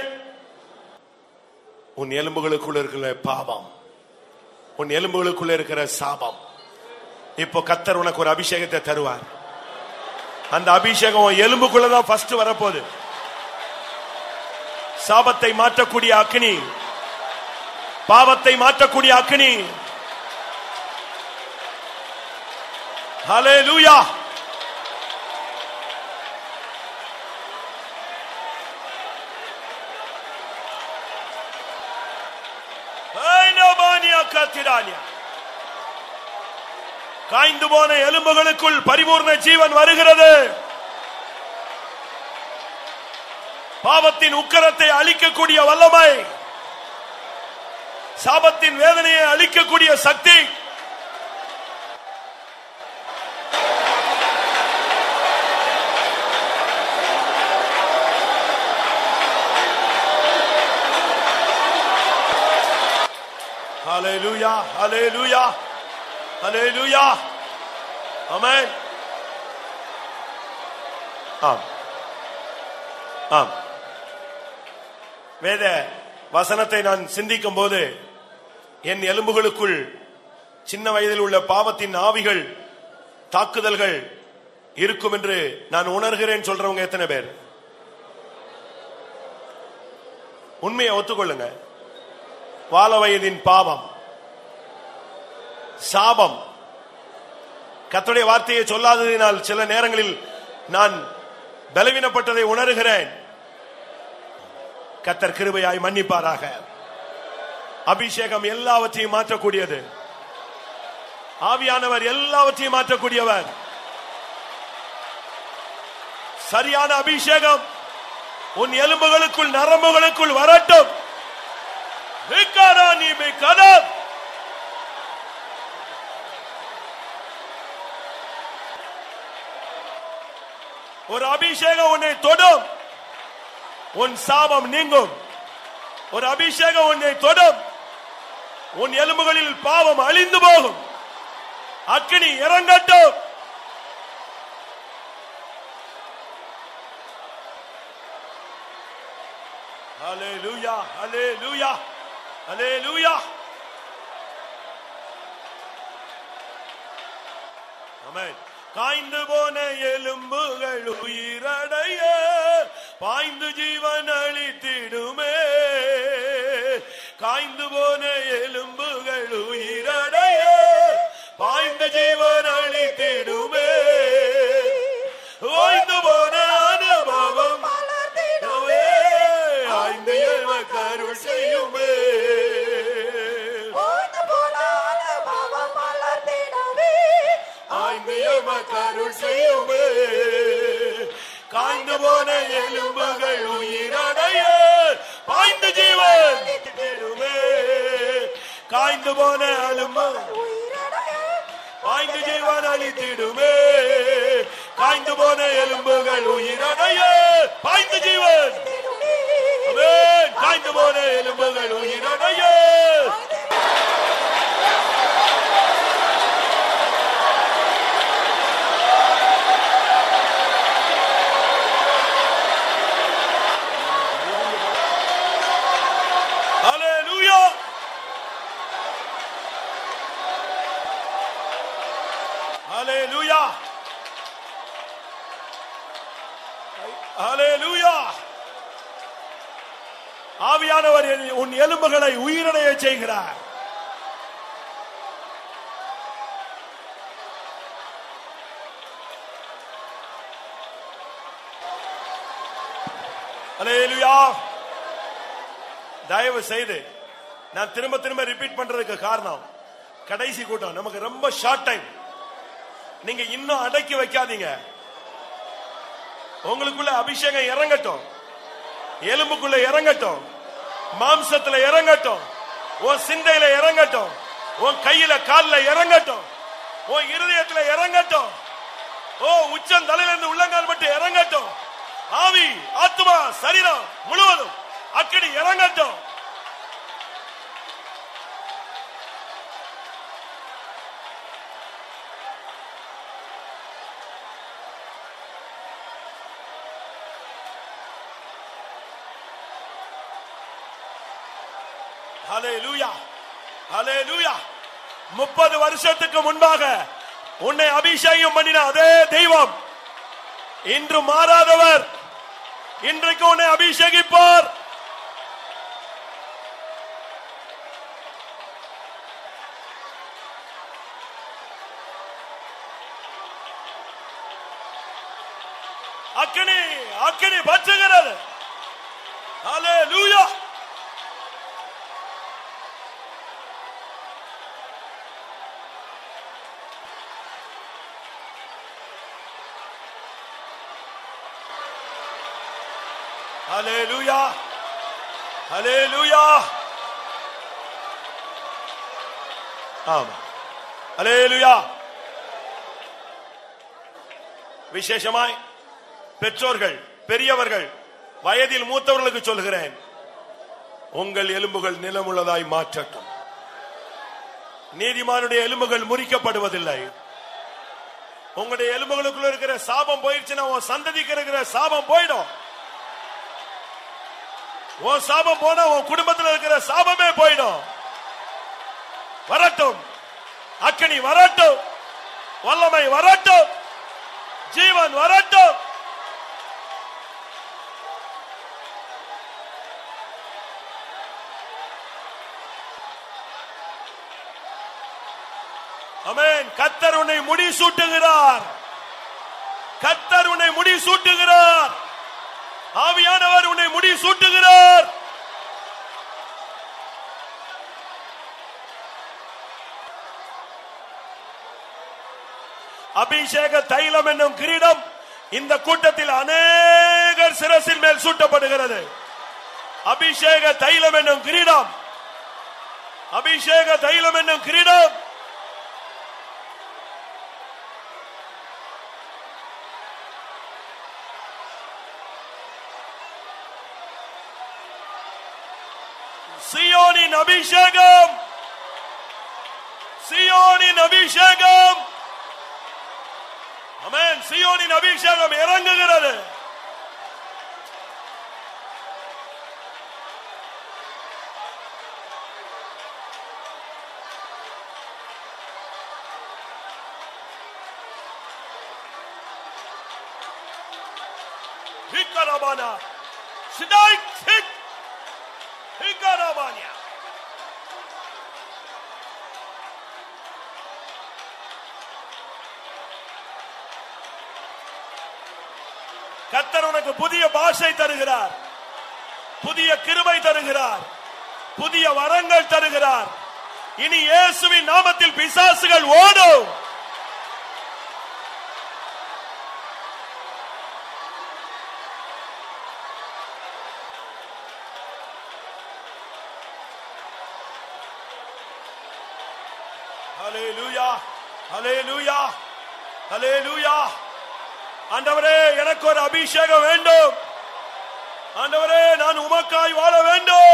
உன் எலும்புகளுக்குள்ள இருக்கிற பாவம் உன் எலும்புகளுக்குள்ள இருக்கிற சாபம் இப்போ கத்தர் உனக்கு ஒரு அபிஷேகத்தை தருவார் அந்த அபிஷேகம் உன் எலும்புக்குள்ளதான் ஃபர்ஸ்ட் வரப்போகுது சாபத்தை மாற்றக்கூடிய அக்னி பாவத்தை மாற்றக்கூடிய அக்னி ஹalleluya ஐனபானியா கத்திரானியா காய்ந்து போன எலும்புகளுக்குள் பரிபூர்ண ஜீவன் வருகிறது பாவத்தின் உக்கரத்தை அழிக்கக்கூடிய வல்லமை சாபத்தின் வேதனையை அழிக்கக்கூடிய சக்தி Hallelujah, hallelujah, hallelujah. Amen. ஆம் ஆம் வேத வசனத்தை நான் சிந்திக்கும் போது என் எலும்புகளுக்குள் சின்ன வயதில் உள்ள பாவத்தின் ஆவிகள் தாக்குதல்கள் இருக்கும் என்று நான் உணர்கிறேன் சொல்றவங்க எத்தனை பேர் உண்மையை ஒத்துக்கொள்ளுங்க வால வயதின் பாவம் சாபம் கர்த்தருடைய வார்த்தையை சொல்லாததினால் சில நேரங்களில் நான் பலவீனப்பட்டதை உணர்கிறேன் கத்தர் கிருபையாய் மன்னிப்பாராக அபிஷேகம் எல்லாவற்றையும் மாற்றக்கூடியது ஆவியானவர் எல்லாவற்றையும் மாற்றக்கூடியவர் சரியான அபிஷேகம் உன் எலும்புகளுக்குள் நரம்புகளுக்குள் வரட்டும் விக்காரா நீ கதம் ஒரு அபிஷேகம் உன்னை தொடும் உன் சாபம் நீங்கும் ஒரு அபிஷேகம் உன்னை தொடும் உன் எலும்புகளில் பாவம் அழிந்து போகும் அக்கினி இறங்கட்டும் Hallelujah, hallelujah, hallelujah. Amen. காய்ந்து போன எலும்புகள் உயிரடைய பாய்ந்து ஜீவன் அளித்திடுமே காய்ந்து போன எலும்புகள் உயிரடைய பாய்ந்து ஜீவன் அளித்திடுமே ஓய்ந்து போன அனுபவம் மலர்ந்திடுமே. ஆய்ந்து எமக்கு அருள் செய்யுமே ஓய்ந்து போன அனுபவம் மலர்ந்திடவே. ஆய்ந்து எமக்கு அருள் செய்யுமே காய்ந்து போன எலும்புகள் உயிரடைய பாய்ந்து ஜீவன் திடுமே காய்ந்து போன எலும்புகள் உயிரடைய பாய்ந்து ஜீவன் அளித்திடுமே காய்ந்து போன எலும்புகள் உயிரடைய பாய்ந்து ஜீவன் திடுமே. ஆமென். காய்ந்து போன எலும்புகள் உயிரடைய Hallelujah. Hallelujah. Hallelujah. ஆவியானவர் என்- உன் எலும்புகளை உயிரடைய செய்கிறார் Hallelujah. தயவு செய்து நான் திரும்ப திரும்ப ரிப்பீட் பண்றதுக்கு காரணம் கடைசி கூட்டம் நமக்கு ரொம்ப ஷார்ட் டைம் நீங்க இன்னும் அடக்கி வைக்காதீங்க உங்களுக்குள்ள அபிஷேகம் இறங்கட்டும் எலும்புக்குள்ள இறங்கட்டும் மாம்சத்துல இறங்கட்டும் உன் சிந்தையில இறங்கட்டும் உன் கையில கால்ல இறங்கட்டும் உன் இருதயத்துல இறங்கட்டும் ஓ உச்சம் தலையில இருந்து உள்ளங்கால் மட்டும் இறங்கட்டும் ஆவி ஆத்மா சரீரம் முழுவதும் அக்கடி இறங்கட்டும் ஹalleluya ஹalleluya முப்பது வருஷத்துக்கு முன்பாக உன்னை அபிஷேகம் பண்ணின அதே தெய்வம் இன்று மாறாதவர் இன்றைக்கு உன்னை அபிஷேகிப்பார் அக்கினி அக்கினி பற்றுகிறது ஹalleluya ஹalleluya ஹalleluya ஆமா ஹalleluya விசேஷமாய் பெற்றோர்கள் பெரியவர்கள் வயதில் மூத்தவர்களுக்கு சொல்கிறேன் உங்கள் எலும்புகள் நிலமுள்ளதாய் மாற்றட்டும் நீதிமானுடைய எலும்புகள் முறிக்கப்படுவதில்லை உங்களுடைய எலும்புகளுக்குள்ள இருக்கிற சாபம் போயிடுச்சுன்னா உன் சந்ததிக்கு இருக்கிற சாபம் போயிடும் உன் சாபம் போனா உன் குடும்பத்தில் இருக்கிற சாபமே போயிடும் வரட்டும் அக்கனி வரட்டும் வல்லமை வரட்டும் ஜீவன் வரட்டும் அமேன் கத்தர் உன்னை முடி சூட்டுகிறார் கத்தர் உன்னை முடி சூட்டுகிறார் ஆவியானவர் உன்னை முடி சூட்டுகிறார் அபிஷேக தைலம் என்னும் கிரீடம் இந்த கூட்டத்தில் அநேகர் சிரசின் மேல் சூட்டப்படுகிறது அபிஷேக தைலம் என்னும் கிரீடம் அபிஷேக தைலம் என்னும் கிரீடம் சியோனின் அபிஷேகம் சியோனின் அபிஷேகம் அமேன் சியோனின் அபிஷேகம் இறங்குகிறது Hikarabana. Sidai Hik. Hikarabania. கத்தர் உனக்கு புதிய பாஷை தருகிறார் புதிய கிருபை தருகிறார் புதிய வரங்கள் தருகிறார் இனி இயேசுவின் நாமத்தில் பிசாசுகள் ஓடும் ஹalleluya ஹalleluya ஹalleluya ஆண்டவரே எனக்கு ஒரு அபிஷேகம் வேண்டும் ஆண்டவரே நான் உமக்காய் வாழ வேண்டும்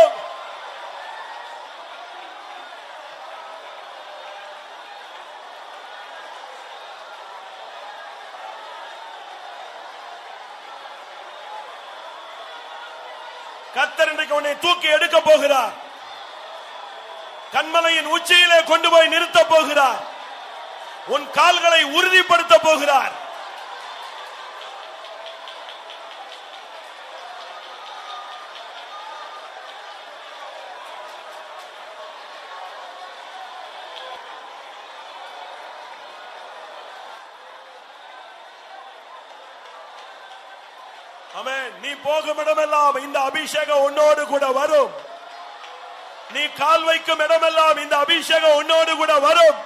கத்தர் இன்றைக்கு உன்னை தூக்கி எடுக்க போகிறார் கண்மலையின் உச்சியிலே கொண்டு போய் நிறுத்த போகிறார் உன் கால்களை உறுதிப்படுத்த போகிறார் ஆமென் நீ போகும் இடமெல்லாம் இந்த அபிஷேகம் உன்னோடு கூட வரும் நீ கால் வைக்கும் இடமெல்லாம் இந்த அபிஷேகம் உன்னோடு கூட வரும்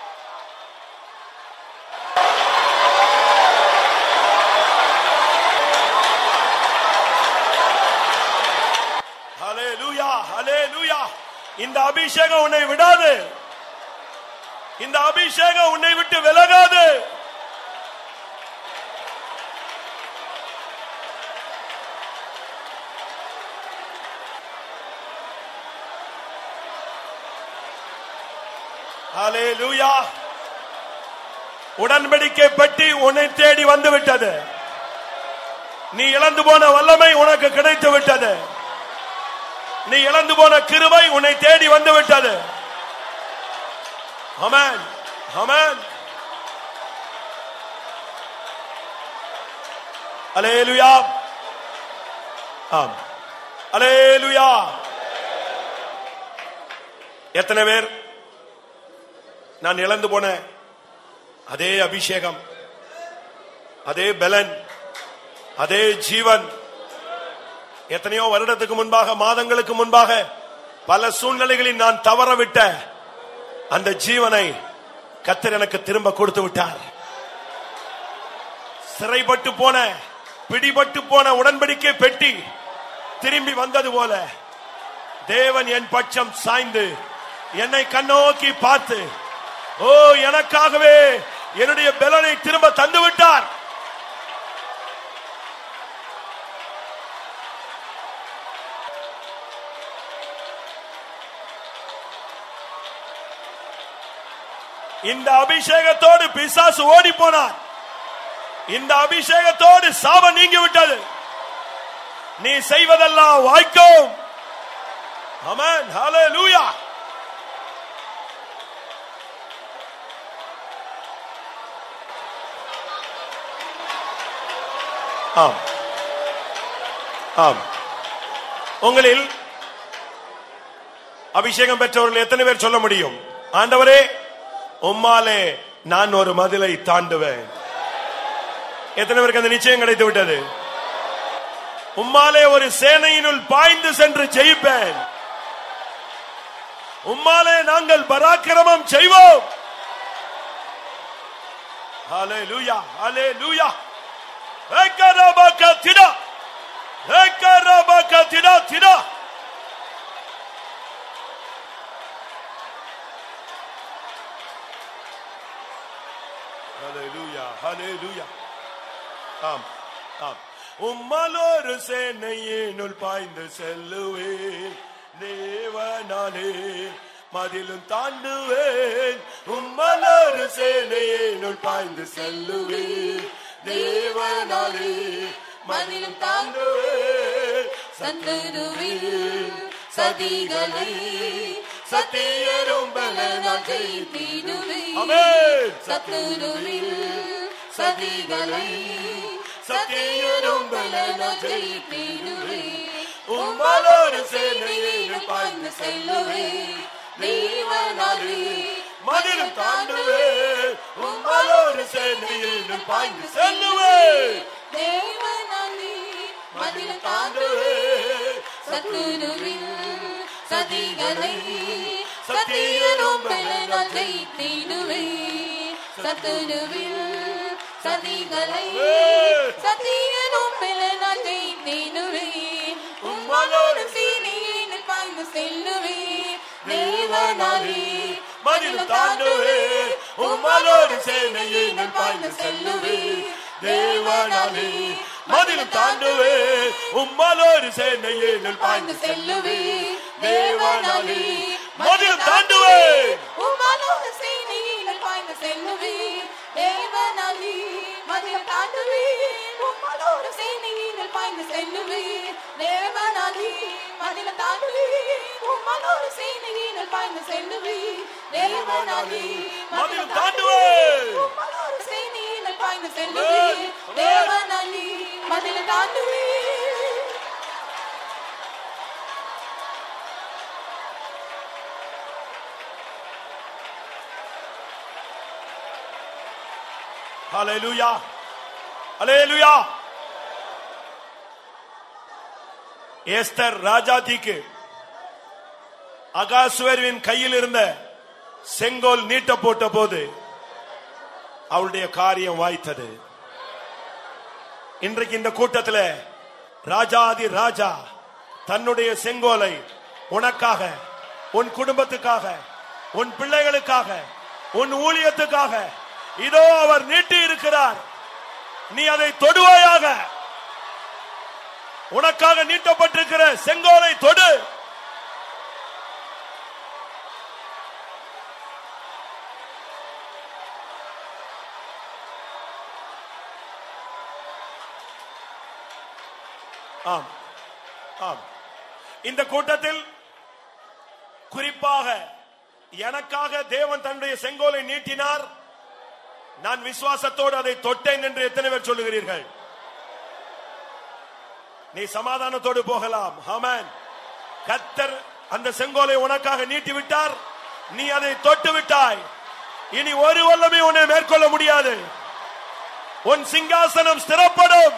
ஹalleluya ஹalleluya இந்த அபிஷேகம் உன்னை விடாது இந்த அபிஷேகம் உன்னை விட்டு விலகாது ஹalleluya உடன்படிக்கை பெட்டி உன்னை தேடி வந்து விட்டது நீ இழந்து போன வல்லமை உனக்கு கிடைத்து விட்டது நீ இழந்து போன கிருபை உன்னை தேடி வந்து விட்டது அமேன் அமேன் அலேலுயா ஆம் அலேலுயா எத்தனை பேர் நான் இழந்து போன அதே அபிஷேகம் அதே பலன் அதே ஜீவன் எத்தனையோ வருடத்துக்கு முன்பாக மாதங்களுக்கு முன்பாக பல சூழ்நிலைகளில் நான் தவறவிட்ட அந்த ஜீவனை கத்தர் எனக்கு திரும்ப கொடுத்து விட்டார் சிறைப்பட்டு போன பிடிபட்டு போன உடன்படிக்கை பெட்டி திரும்பி வந்தது போல தேவன் என் பட்சம் சாய்ந்து என்னை கண்ணோக்கி பார்த்து ஓ எனக்காகவே என்னுடைய பலனை திரும்ப தந்து விட்டார் இந்த அபிஷேகத்தோடு பிசாசு ஓடி போனார் இந்த அபிஷேகத்தோடு சாபம் நீங்கி விட்டது நீ செய்வதெல்லாம் வாய்க்கும் அமன் ஹalleluya ஆம் ஆம் உங்களில் அபிஷேகம் பெற்றவர்கள் எத்தனை பேர் சொல்ல முடியும் ஆண்டவரே உம்மாலே நான் ஒரு மதிலை தாண்டுவேன் எத்தனை பேருக்கு அந்த நிச்சயம் கிடைத்து விட்டது உம்மாலே ஒரு சேனையினுள் பாய்ந்து சென்று ஜெயிப்பேன் உம்மாலே நாங்கள் பராக்கிரமம் செய்வோம் ஹalleluya ஹalleluya ஏக்கரபக திடா ஏக்கரபக திடா திடா ஹalleluya ஹalleluya ஆம் ஆம் உம்மலோரு சேனையினுள் பாய்ந்து செல்லுவேன் தேவனாலே மதிலும் தாண்டுவேன் உம்மலோரு சேனையினுள் பாய்ந்து செல்லுவேன் தேவனாலே மதிலும் தாண்டுவேன் சந்தருவில் சதிகளை சத்தியரும் பலனால் ஜெயித்திடுவேன் ஆமென் சத்துருவில் சதிகளை சத்தியரும் பலனால் ஜெயித்திடுவேன் உம்மலோடு சேனையில் பாய்ந்து செல்லுவேன் தேவனாலே மதிலும் தாண்டுவேன் உம்மலோரு சேனையில் பாய்ந்து செல்லுவேன் தேவனாலே மதில் தாண்டுவேன் சத்துருவில் சதிகளை சத்தியரும் பலனால் ஜெயித்திடுவேன் சத்துருவில் சதிகளை சத்தியரும் பலனால் ஜெயித்திடுவேன் உம்மலோடு சீனியில் பாய்ந்து செல்லுவேன் தேவனாலே மதில் தாண்டுவேன் உம்மலோடு சேனையில் பாய்ந்து செல்லுவேன் தேவனாலே மதில் தாண்டுவேன் உம்மலோடு சேனையில் பாய்ந்து செல்லுவேன் தேவனாலே மதில் தாண்டுவேன் உம்மலோடு சேனையில் பாய்ந்து செல்லுவேன் தேவனாலே மதில் தாண்டுவேன் உம்மலோடு சேனையில் பாய்ந்து செல்லுவேன் தேவனாலே மதில் தாண்டுவேன் உம்மலோடு சேனையில் பாய்ந்து செல்லுவேன் தேவனாலே மதில் தாண்டுவேன் உம்மலோடு சேனையில் பாய்ந்து செல்லுவேன் தேவனாலே மதில் தாண்டுவேன் ஹalleluya ஹalleluya எஸ்தர் ராஜாதிக்கு அகாசுவரின் கையில் இருந்த செங்கோல் நீட்ட போட்ட போது அவளுடைய காரியம் வாய்த்தது இன்றைக்கு இந்த கூட்டத்தில் ராஜாதி ராஜா தன்னுடைய செங்கோலை உனக்காக உன் குடும்பத்துக்காக உன் பிள்ளைகளுக்காக உன் ஊழியத்துக்காக இதோ அவர் நீட்டி இருக்கிறார் நீ அதை தொடுவாயாக உனக்காக நீட்டப்பட்டிருக்கிற செங்கோலை தொடு ஆம் ஆம் இந்த கூட்டத்தில் குறிப்பாக எனக்காக தேவன் தன்னுடைய செங்கோலை நீட்டினார் நான் விசுவாசத்தோடு அதை தொட்டேன் என்று எத்தனை பேர் சொல்லுகிறீர்கள் நீ சமாதானத்தோடு போகலாம் ஆமென் கத்தர் அந்த செங்கோலை உனக்காக நீட்டி விட்டார் நீ அதை தொட்டு விட்டாய் இனி ஒரு வல்லமை உன்னை மேற்கொள்ள முடியாது உன் சிங்காசனம் ஸ்திரப்படும்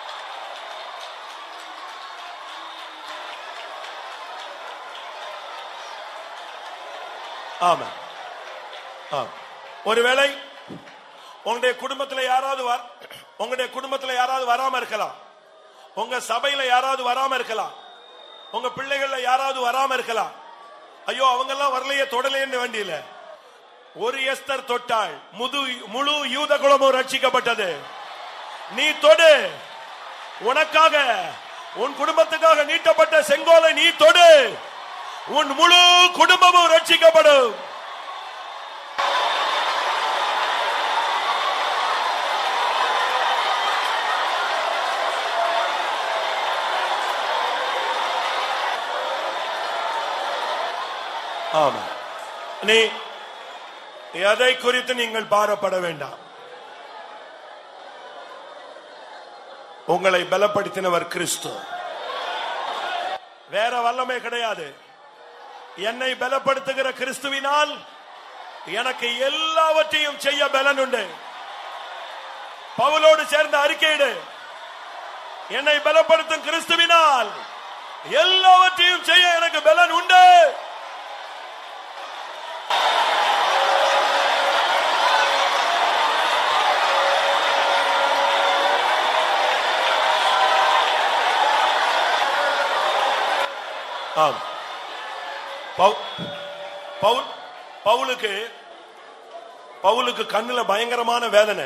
ஆமா ஆம். ஒருவேளை உங்களுடைய குடும்பத்துல யாராவது வர- உங்களுடைய குடும்பத்துல யாராவது வராம இருக்கலாம் உங்க சபையில யாராவது வராம இருக்கலாம் உங்க பிள்ளைகள்ல யாராவது வராம இருக்கலாம் ஐயோ அவங்க எல்லாம் வரலையே தொடலையேன்னு வேண்டியில ஒரு எஸ்தர் தொட்டாள் முது முழு யூத குலமும் ரட்சிக்கப்பட்டது நீ தொடு உனக்காக உன் குடும்பத்துக்காக நீட்டப்பட்ட செங்கோலை நீ தொடு உன் முழு குடும்பமும் ரட்சிக்கப்படும் ஆமா நீ எதை குறித்து நீங்கள் பாரப்பட வேண்டாம் உங்களை பலப்படுத்தினவர் கிறிஸ்து வேற வல்லமை கிடையாது என்னை பலப்படுத்துகிற கிறிஸ்துவினால் எனக்கு எல்லாவற்றையும் செய்ய பலன் உண்டு பவுலோடு சேர்ந்த அறிக்கையிடு என்னை பலப்படுத்தும் கிறிஸ்துவினால் எல்லாவற்றையும் செய்ய எனக்கு பலன் உண்டு ஆம் பவு- பவுல் பவுலுக்கு பவுலுக்கு கண்ணுல பயங்கரமான வேதனை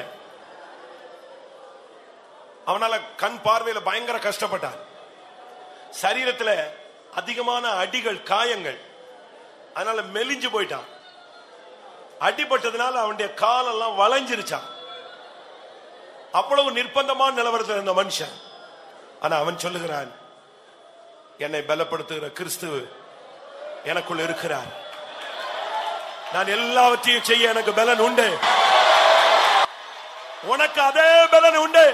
அவனால கண் பார்வையில பயங்கர கஷ்டப்பட்டான் சரீரத்துல அதிகமான அடிகள் காயங்கள் அதனால மெலிஞ்சு போயிட்டான் அடிபட்டதுனால அவனுடைய காலெல்லாம் வளைஞ்சிருச்சான் அவ்வளவு நிர்பந்தமான நிலவரத்தில் இருந்த மனுஷன் ஆனா அவன் சொல்லுகிறான் என்னை பலப்படுத்துகிற கிறிஸ்து எனக்குள் இருக்கிறார் நான் எல்லாவற்றையும் செய்ய எனக்கு பலன் உண்டு உனக்கு அதே பலன் உண்டு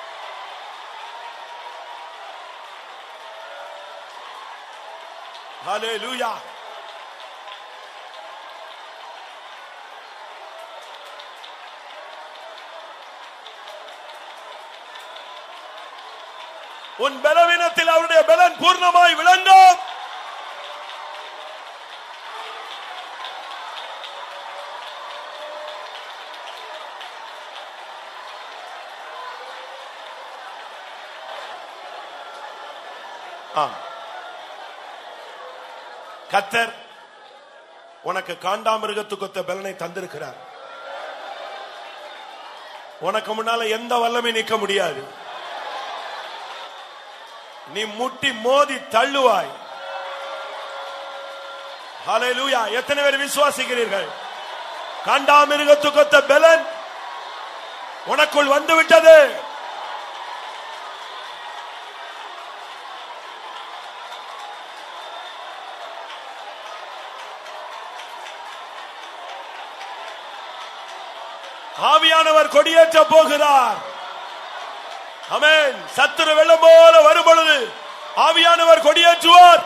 ஹalleluya உன் பலவீனத்தில் அவருடைய பலன் பூர்ணமாய் விளங்கும் ஆம். கத்தர் உனக்கு காண்டாமிருகத்துக்கொத்த பலனை தந்திருக்கிறார் உனக்கு முன்னால எந்த வல்லமை நிற்க முடியாது நீ முட்டி மோதி தள்ளுவாய் ஹalleluya எத்தனை பேர் விசுவாசிக்கிறீர்கள் காண்டாமிருகத்துக்கொத்த பலன் உனக்குள் வந்து விட்டது ஆவியானவர் கொடியேற்ற போகிறார் அமேன் சத்துரு வெள்ளம் போல வரும் பொழுது ஆவியானவர் கொடியேற்றுவார்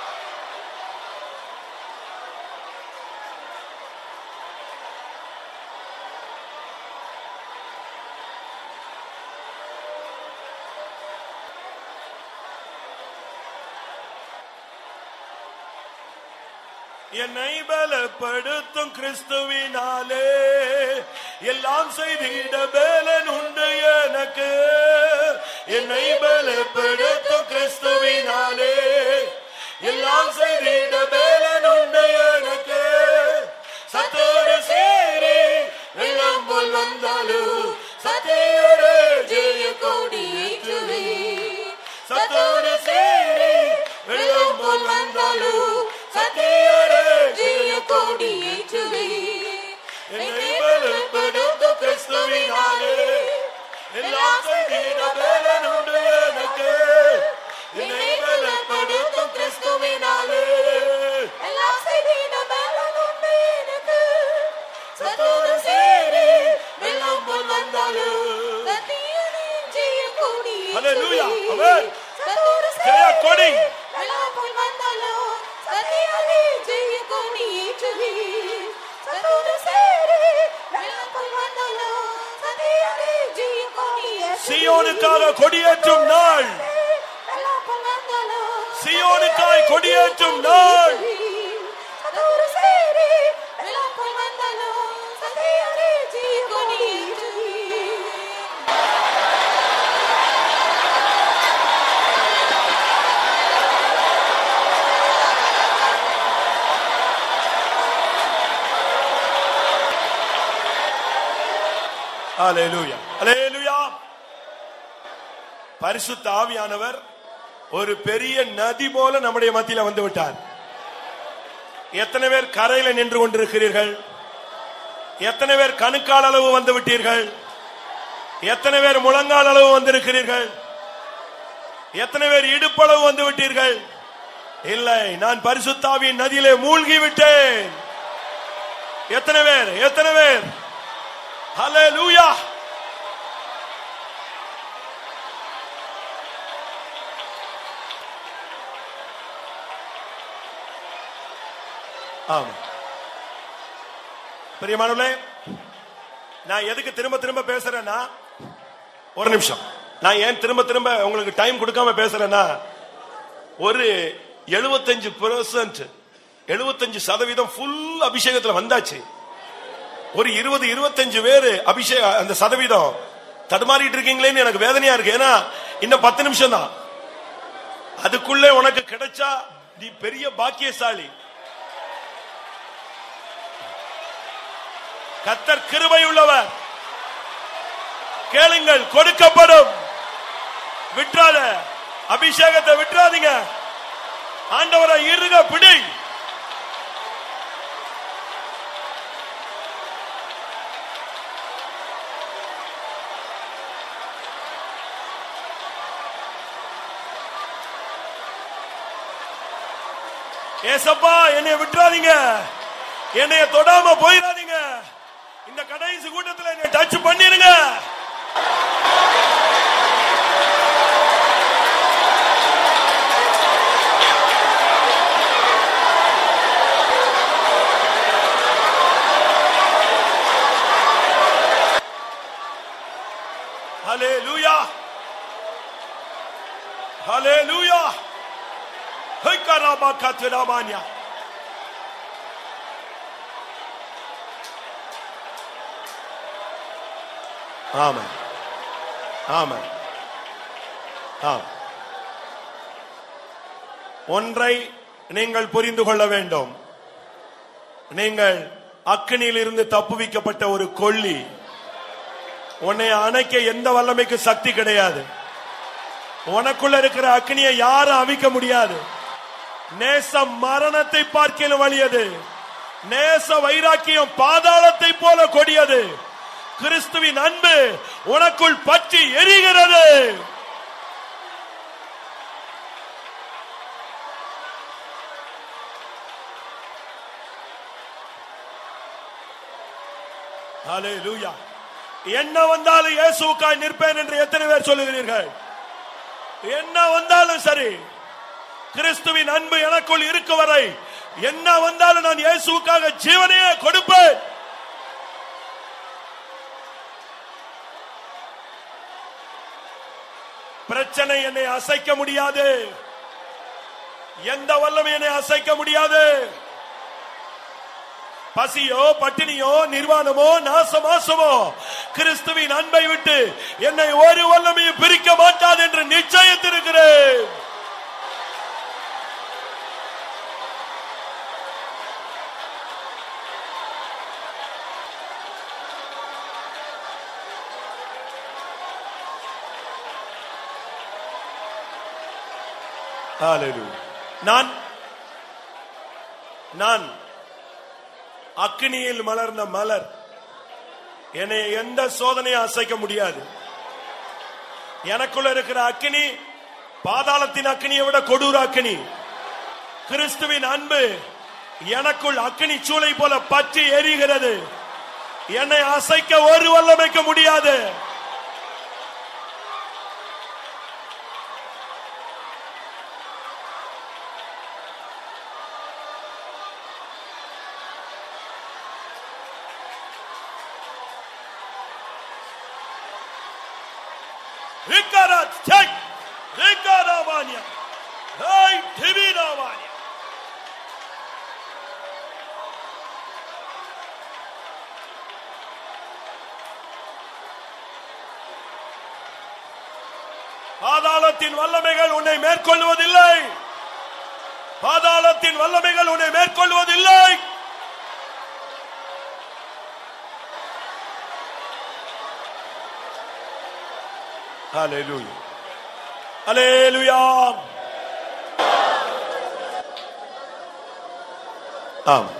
என்னை பலப்படுத்தும் கிறிஸ்துவினாலே எல்லாம் செய்திட பலன் உண்டு எனக்கு என்னை பலப்படுத்தும் கிறிஸ்துவினாலே எல்லாம் செய்திட பலன் உண்டு எனக்கு சத்தோடு சேரி வெள்ளம் போல் வந்தாலும் சத்தையோடு ஜெய கொடியேற்றுவே சத்தோடு சேரி வெள்ளம் போல் வந்தாலும் சத்தையோடு ஜெய கொடியேற்றுவே என்னை பலப்படுத்தும் கிறிஸ்துவினாலே எல்லாம் செய்திட பலன் உண்டு எனக்கு என்னை பலப்படுத்தும் கிறிஸ்துவினாலே எல்லாம் செய்திட பலன் உண்டு எனக்கு. சத்தோடு சேரி வெள்ளம் போல் வந்தாலும் சத்தியனே ஜெய கொடி Hallelujah. ஏற்றுவே. Amen. சத்தோடு ஜெய சேரி கொடி. வெள்ளம் போல் வந்தாலும் சத்தியனே ஜெய கொடி ஏற்றுவே. சத்தோடு சேரி வெள்ளம் போல் வந்தாலும் சத்தியனே ஜெய கொடி ஏற்றுவே. சியோனுக்காக கொடியேற்றும் நாள் வெள்ளம் போல் வந்தாலும் சியோனுக்காய் கொடியேற்றும் நாள் சத்தோடு சேரி வெள்ளம் போல் வந்தாலும் சத்தியனே ஜெய கொடி ஏற்றுவே. ஹalleluya ஹalleluya பரிசுத்த ஆவியானவர் ஒரு பெரிய நதி போல நம்முடைய மத்தியில வந்து விட்டார் எத்தனை பேர் கரையில நின்று கொண்டிருக்கிறீர்கள் எத்தனை பேர் கணுக்கால் அளவு வந்து விட்டீர்கள் எத்தனை பேர் முழங்கால் அளவு வந்திருக்கிறீர்கள் எத்தனை பேர் இடுப்பளவு வந்து விட்டீர்கள் இல்லை நான் பரிசுத்தாவியின் நதியிலே மூழ்கி விட்டேன் எத்தனை பேர் எத்தனை பேர் ஹalleluya ஆமா பிரியமானவர்களே நான் எதுக்கு திரும்ப திரும்ப பேசுறேன்னா ஒரு நிமிஷம் நான் ஏன் திரும்ப திரும்ப உங்களுக்கு டைம் கொடுக்காம பேசுறேன்னா ஒரு 75% பெர்சன்ட் எழுபத்தஞ்சு சதவீதம் ஃபுல் அபிஷேகத்துல வந்தாச்சு ஒரு இருபது இருபத்தஞ்சு பேரு அபிஷேக அந்த சதவீதம் தடுமாறிட்டு இருக்கீங்களேன்னு எனக்கு வேதனையா இருக்கு ஏன்னா இன்னும் பத்து நிமிஷம் தான் அதுக்குள்ளே உனக்கு கிடைச்சா நீ பெரிய பாக்கியசாலி கத்தர் கிருபை உள்ளவர் கேளுங்கள் கொடுக்கப்படும் விட்டுறாத அபிஷேகத்தை விட்டுறாதீங்க ஆண்டவரை இருக பிடி ஏசப்பா என்னைய விட்டுறாதீங்க என்னைய தொடாம போயிடாதீங்க இந்த கடைசி கூட்டத்துல என்னை டச் பண்ணிருங்க ஹalleluya ஹalleluya ஹைகராபா கத்ராமானியா ஆமா ஆமா ஆம் ஒன்றை நீங்கள் புரிந்து கொள்ள வேண்டும் நீங்கள் அக்கினியில் இருந்து தப்புவிக்கப்பட்ட ஒரு கொள்ளி உன்னை அணைக்க எந்த வல்லமைக்கு சக்தி கிடையாது உனக்குள்ள இருக்கிற அக்னியை யாரும் அவிக்க முடியாது நேசம் மரணத்தை பார்க்கலும் வலியது நேச வைராக்கியம் பாதாளத்தை போல கொடியது கிறிஸ்துவின் அன்பு உனக்குள் பற்றி எரிகிறது ஹalleluya என்ன வந்தாலும் இயேசுவுக்காய் நிற்பேன் என்று எத்தனை பேர் சொல்லுகிறீர்கள் என்ன வந்தாலும் சரி கிறிஸ்துவின் அன்பு எனக்குள் இருக்கு வரை என்ன வந்தாலும் நான் இயேசுவுக்காக ஜீவனையே கொடுப்பேன் பிரச்சனை என்னை அசைக்க முடியாது எந்த வல்லமை என்னை அசைக்க முடியாது பசியோ பட்டினியோ நிர்வாணமோ நாசமாசமோ கிறிஸ்துவின் அன்பை விட்டு என்னை ஒரு வல்லமையும் பிரிக்க மாட்டாது என்று நிச்சயித்திருக்கிறேன் Hallelujah. நான் நான் அக்னியில் மலர்ந்த மலர் என்னை எந்த சோதனையும் அசைக்க முடியாது எனக்குள்ள இருக்கிற அக்னி பாதாளத்தின் அக்னியை விட கொடூர அக்னி கிறிஸ்துவின் அன்பு எனக்குள் அக்னி சூளை போல பற்றி எரிகிறது என்னை அசைக்க ஒரு வல்லமைக்க முடியாது Ikarat tek Ikaravanya Hey Tiviravanya பாதாளத்தின் வல்லமைகள் உன்னை மேற்கொள்வதில்லை பாதாளத்தின் வல்லமைகள் உன்னை மேற்கொள்வதில்லை ஹalleluya ஹalleluya ஆம்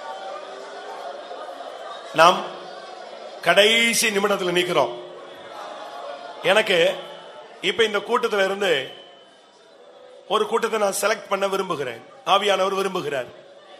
நாம் கடைசி நிமிடத்தில் நிக்கிறோம் எனக்கு இப்ப இந்த கூட்டத்தில் இருந்து ஒரு கூட்டத்தை நான் செலக்ட் பண்ண விரும்புகிறேன் ஆவியானவர் விரும்புகிறார்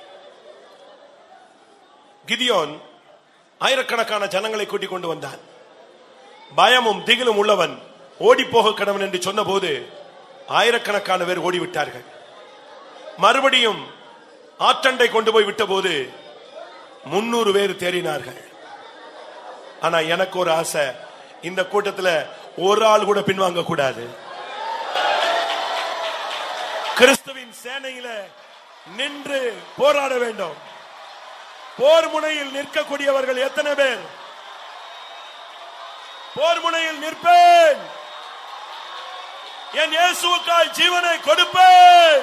கிதியோன் ஆயிரக்கணக்கான ஜனங்களை கூட்டிக் கொண்டு வந்தான் பயமும் திகிலும் உள்ளவன் ஓடி போக கடவன் என்று சொன்னபோது ஆயிரக்கணக்கான பேர் ஓடிவிட்டார்கள் மறுபடியும் ஆற்றண்டை கொண்டு போய் விட்டபோது முன்னூறு பேர் தேறினார்கள் ஆனா எனக்கு ஒரு ஆசை இந்த கூட்டத்துல ஒரு ஆள் கூட பின்வாங்க கூடாது கிறிஸ்துவின் சேனையில நின்று போராட வேண்டும் போர் முனையில் நிற்கக்கூடியவர்கள் எத்தனை பேர் போர் முனையில் நிற்பேன் என் இயேசுவுக்காய் ஜீவனை கொடுப்பேன்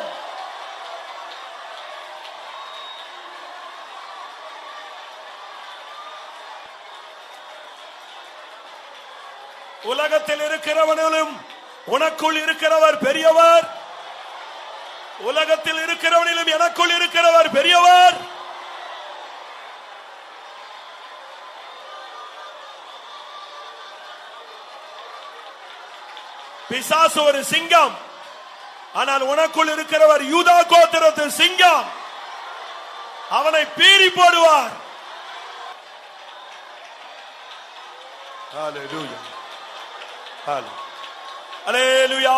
உலகத்தில் இருக்கிறவனிலும் உனக்குள் இருக்கிறவர் பெரியவர் உலகத்தில் இருக்கிறவனிலும் எனக்குள் இருக்கிறவர் பெரியவர் பிசாசு ஒரு சிங்கம் ஆனால் உனக்குள் இருக்கிறவர் யூதா கோத்திரத்து சிங்கம் அவனை பீறி போடுவார் Hallelujah. Hallelujah. Hallelujah.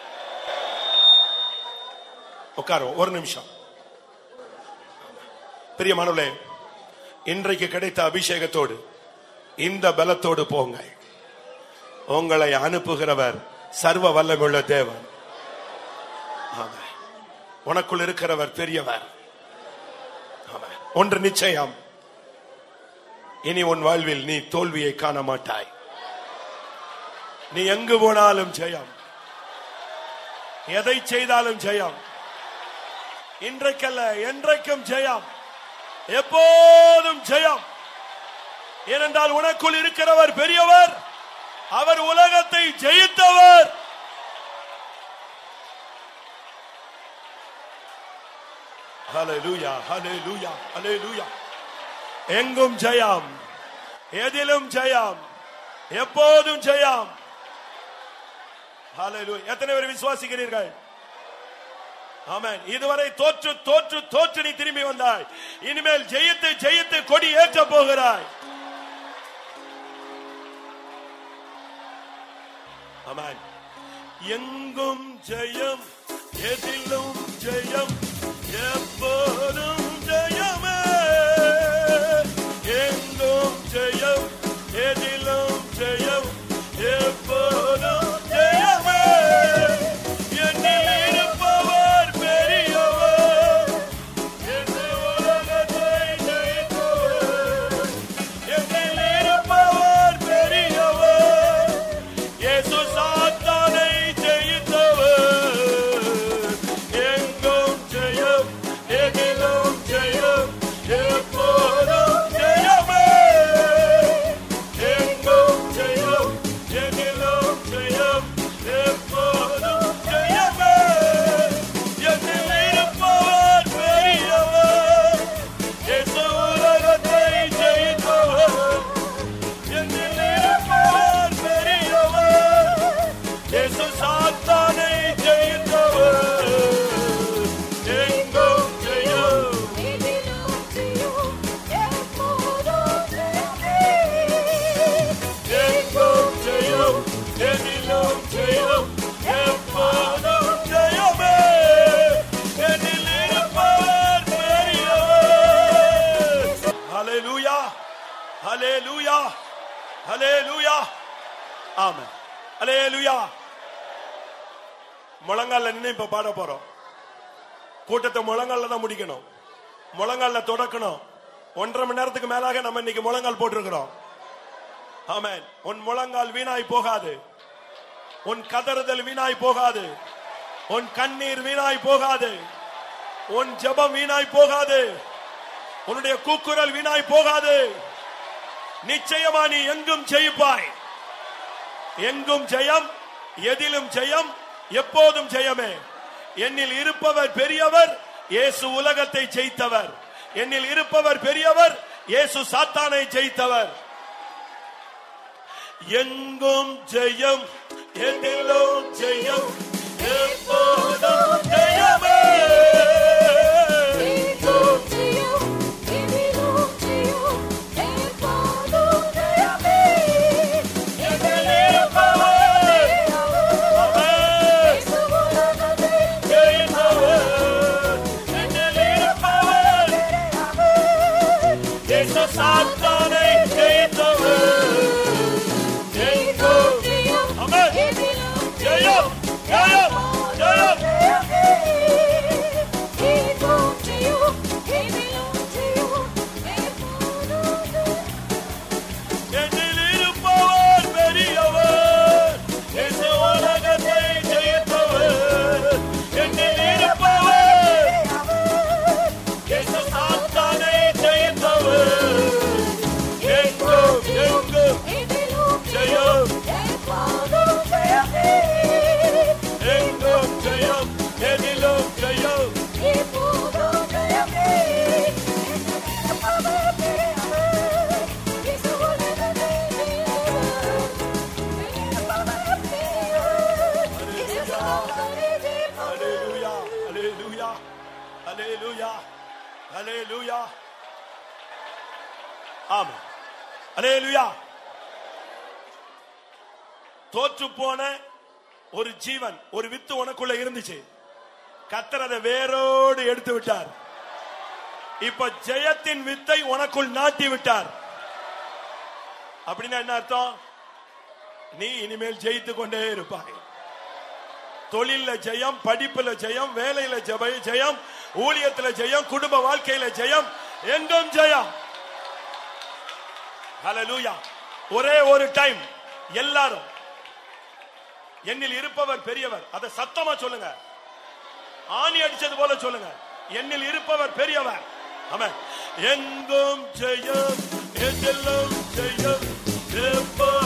உட்காரும் ஒரு நிமிஷம் பிரியமானவர்களே இன்றைக்கு கிடைத்த அபிஷேகத்தோடு இந்த பலத்தோடு போங்கள் உங்களை அனுப்புகிறவர் சர்வ வல்லமுள்ள தேவன் ஆமென். உனக்குள் இருக்கிறவர் பெரியவர் ஆமென். ஒன்று நிச்சயம் இனி உன் வாழ்வில் நீ தோல்வியை காண மாட்டாய் நீ எங்கு போனாலும் ஜெயம் எதை செய்தாலும் ஜெயம் இன்றைக்கல்ல என்றைக்கும் ஜெயம் எப்போதும் ஜெயம் ஏனென்றால் உனக்குள் இருக்கிறவர் பெரியவர் அவர் உலகத்தை ஜெயித்தவர் ஹalleluya ஹalleluya ஹalleluya எங்கும் ஜெயம் எதிலும் ஜெயம் எப்போதும் ஜெயம் ஹalleluya எத்தனை பேர் விசுவாசிக்கிறீர்கள் ஆமென் இதுவரை தோற்று தோற்று தோற்று நீ திரும்பி வந்தாய் இனிமேல் ஜெயித்து ஜெயித்து கொடி ஏற்ற போகிறாய் ஆமென் எங்கும் ஜெயம் எதிலும் ஜெயம் எப்போதும் ஜெயமே எங்கும் ஜெயம் எதிலும் ஜெயம் எப்போதும் ஜெயமே என்னில் இருப்பவர் பெரியவர் என்று உலகத்தை ஜெயித்தவர் என்னில் இருப்பவர் பெரியவர் இயேசு சாத்தானை ஜெயித்தவர் எங்கும் ஜெயம் எதிலும் ஜெயம் எப்போதும் ஜெயமே எங்கும் ஜெயம் எதிலும் ஜெயம் எப்போதும் ஜெயமே என்னில் இருப்பவர் பெரியவர் இயேசு உலகத்தை ஜெயித்தவர் என்னில் இருப்பவர் பெரியவர் இயேசு சாத்தானை ஜெயித்தவர் எங்கும் ஜெயம் எங்கும் ஜெயம் எதிலும் ஜெயம் எப்போதும் ஜெயமே என்னில் இருப்பவர் பெரியவர் ஹalleluya ஹalleluya ஹalleluya ஆமென் ஹalleluya முழங்கால்ல நின்னு இப்ப பாட போறோம் கூட்டத்தை முழங்கால்ல தான் முடிக்கணும் முழங்கால்ல தொடக்கணும் ஒன்றரை மணி நேரத்துக்கு மேலாக நம்ம இன்னைக்கு முழங்கால் போட்டிருக்கிறோம் ஆமென் உன் முழங்கால் வீணாய் போகாது உன் கதறுதல் வீணாய் போகாது உன் கண்ணீர் வீணாய் போகாது உன் ஜெபம் வீணாய் போகாது உன்னுடைய கூக்குரல் வீணாய் போகாது நிச்சயமா நீ எங்கும் ஜெயிப்பாய் எங்கும் ஜெயம் எதிலும் ஜெயம் எப்போதும் ஜெயமே என்னில் இருப்பவர் பெரியவர் இயேசு உலகத்தை ஜெயித்தவர் என்னில் இருப்பவர் பெரியவர் இயேசு சாத்தானை ஜெயித்தவர் எங்கும் ஜெயம் எதிலும் ஜெயம் எப்போதும் ஜெயமே என்னில் இருப்பவர் அவர் ஜெயித்தவர். என்னில் இருப்பவர் இயேசு சாத்தானை ஜெயித்தவர். எங்கும் ஆமென். ஜெயம் ஜெயம் ஜெயம் என்னில் இருப்பவர் பெரியவர் இயேசு உலகத்தை ஜெயித்தவர் என்னில் இருப்பவர் இயேசு சாத்தானை ஜெயித்தவர் எங்கும் எங்கும் ஜெயம் எங்கும் ஜெயம் எதிலும் ஜெயம் Hallelujah. Hallelujah. Hallelujah. Hallelujah. ஆமா Hallelujah. தோற்று போன ஒரு ஜீவன் ஒரு வித்து உனக்குள்ள இருந்துச்சு கத்தர் அதை வேரோடு எடுத்து விட்டார் இப்ப ஜெயத்தின் வித்தை உனக்குள் நாட்டி விட்டார் அப்படின்னா என்ன அர்த்தம் நீ இனிமேல் ஜெயித்து கொண்டே இருப்பாய் தொழில்ல ஜெயம் படிப்புல ஜெயம் வேலையில ஜெப- ஜெயம் ஊழியத்துல ஜெயம் குடும்ப வாழ்க்கையில ஜெயம் எங்கும் ஜெயம் ஹalleluya ஒரே ஒரு டைம் எல்லாரும் என்னில் இருப்பவர் பெரியவர் அதை சத்தமா சொல்லுங்க ஆணி அடிச்சது போல சொல்லுங்க என்னில் இருப்பவர் பெரியவர் ஆமென் எங்கும் ஜெயம் எதிலும் ஜெயம் எப்போ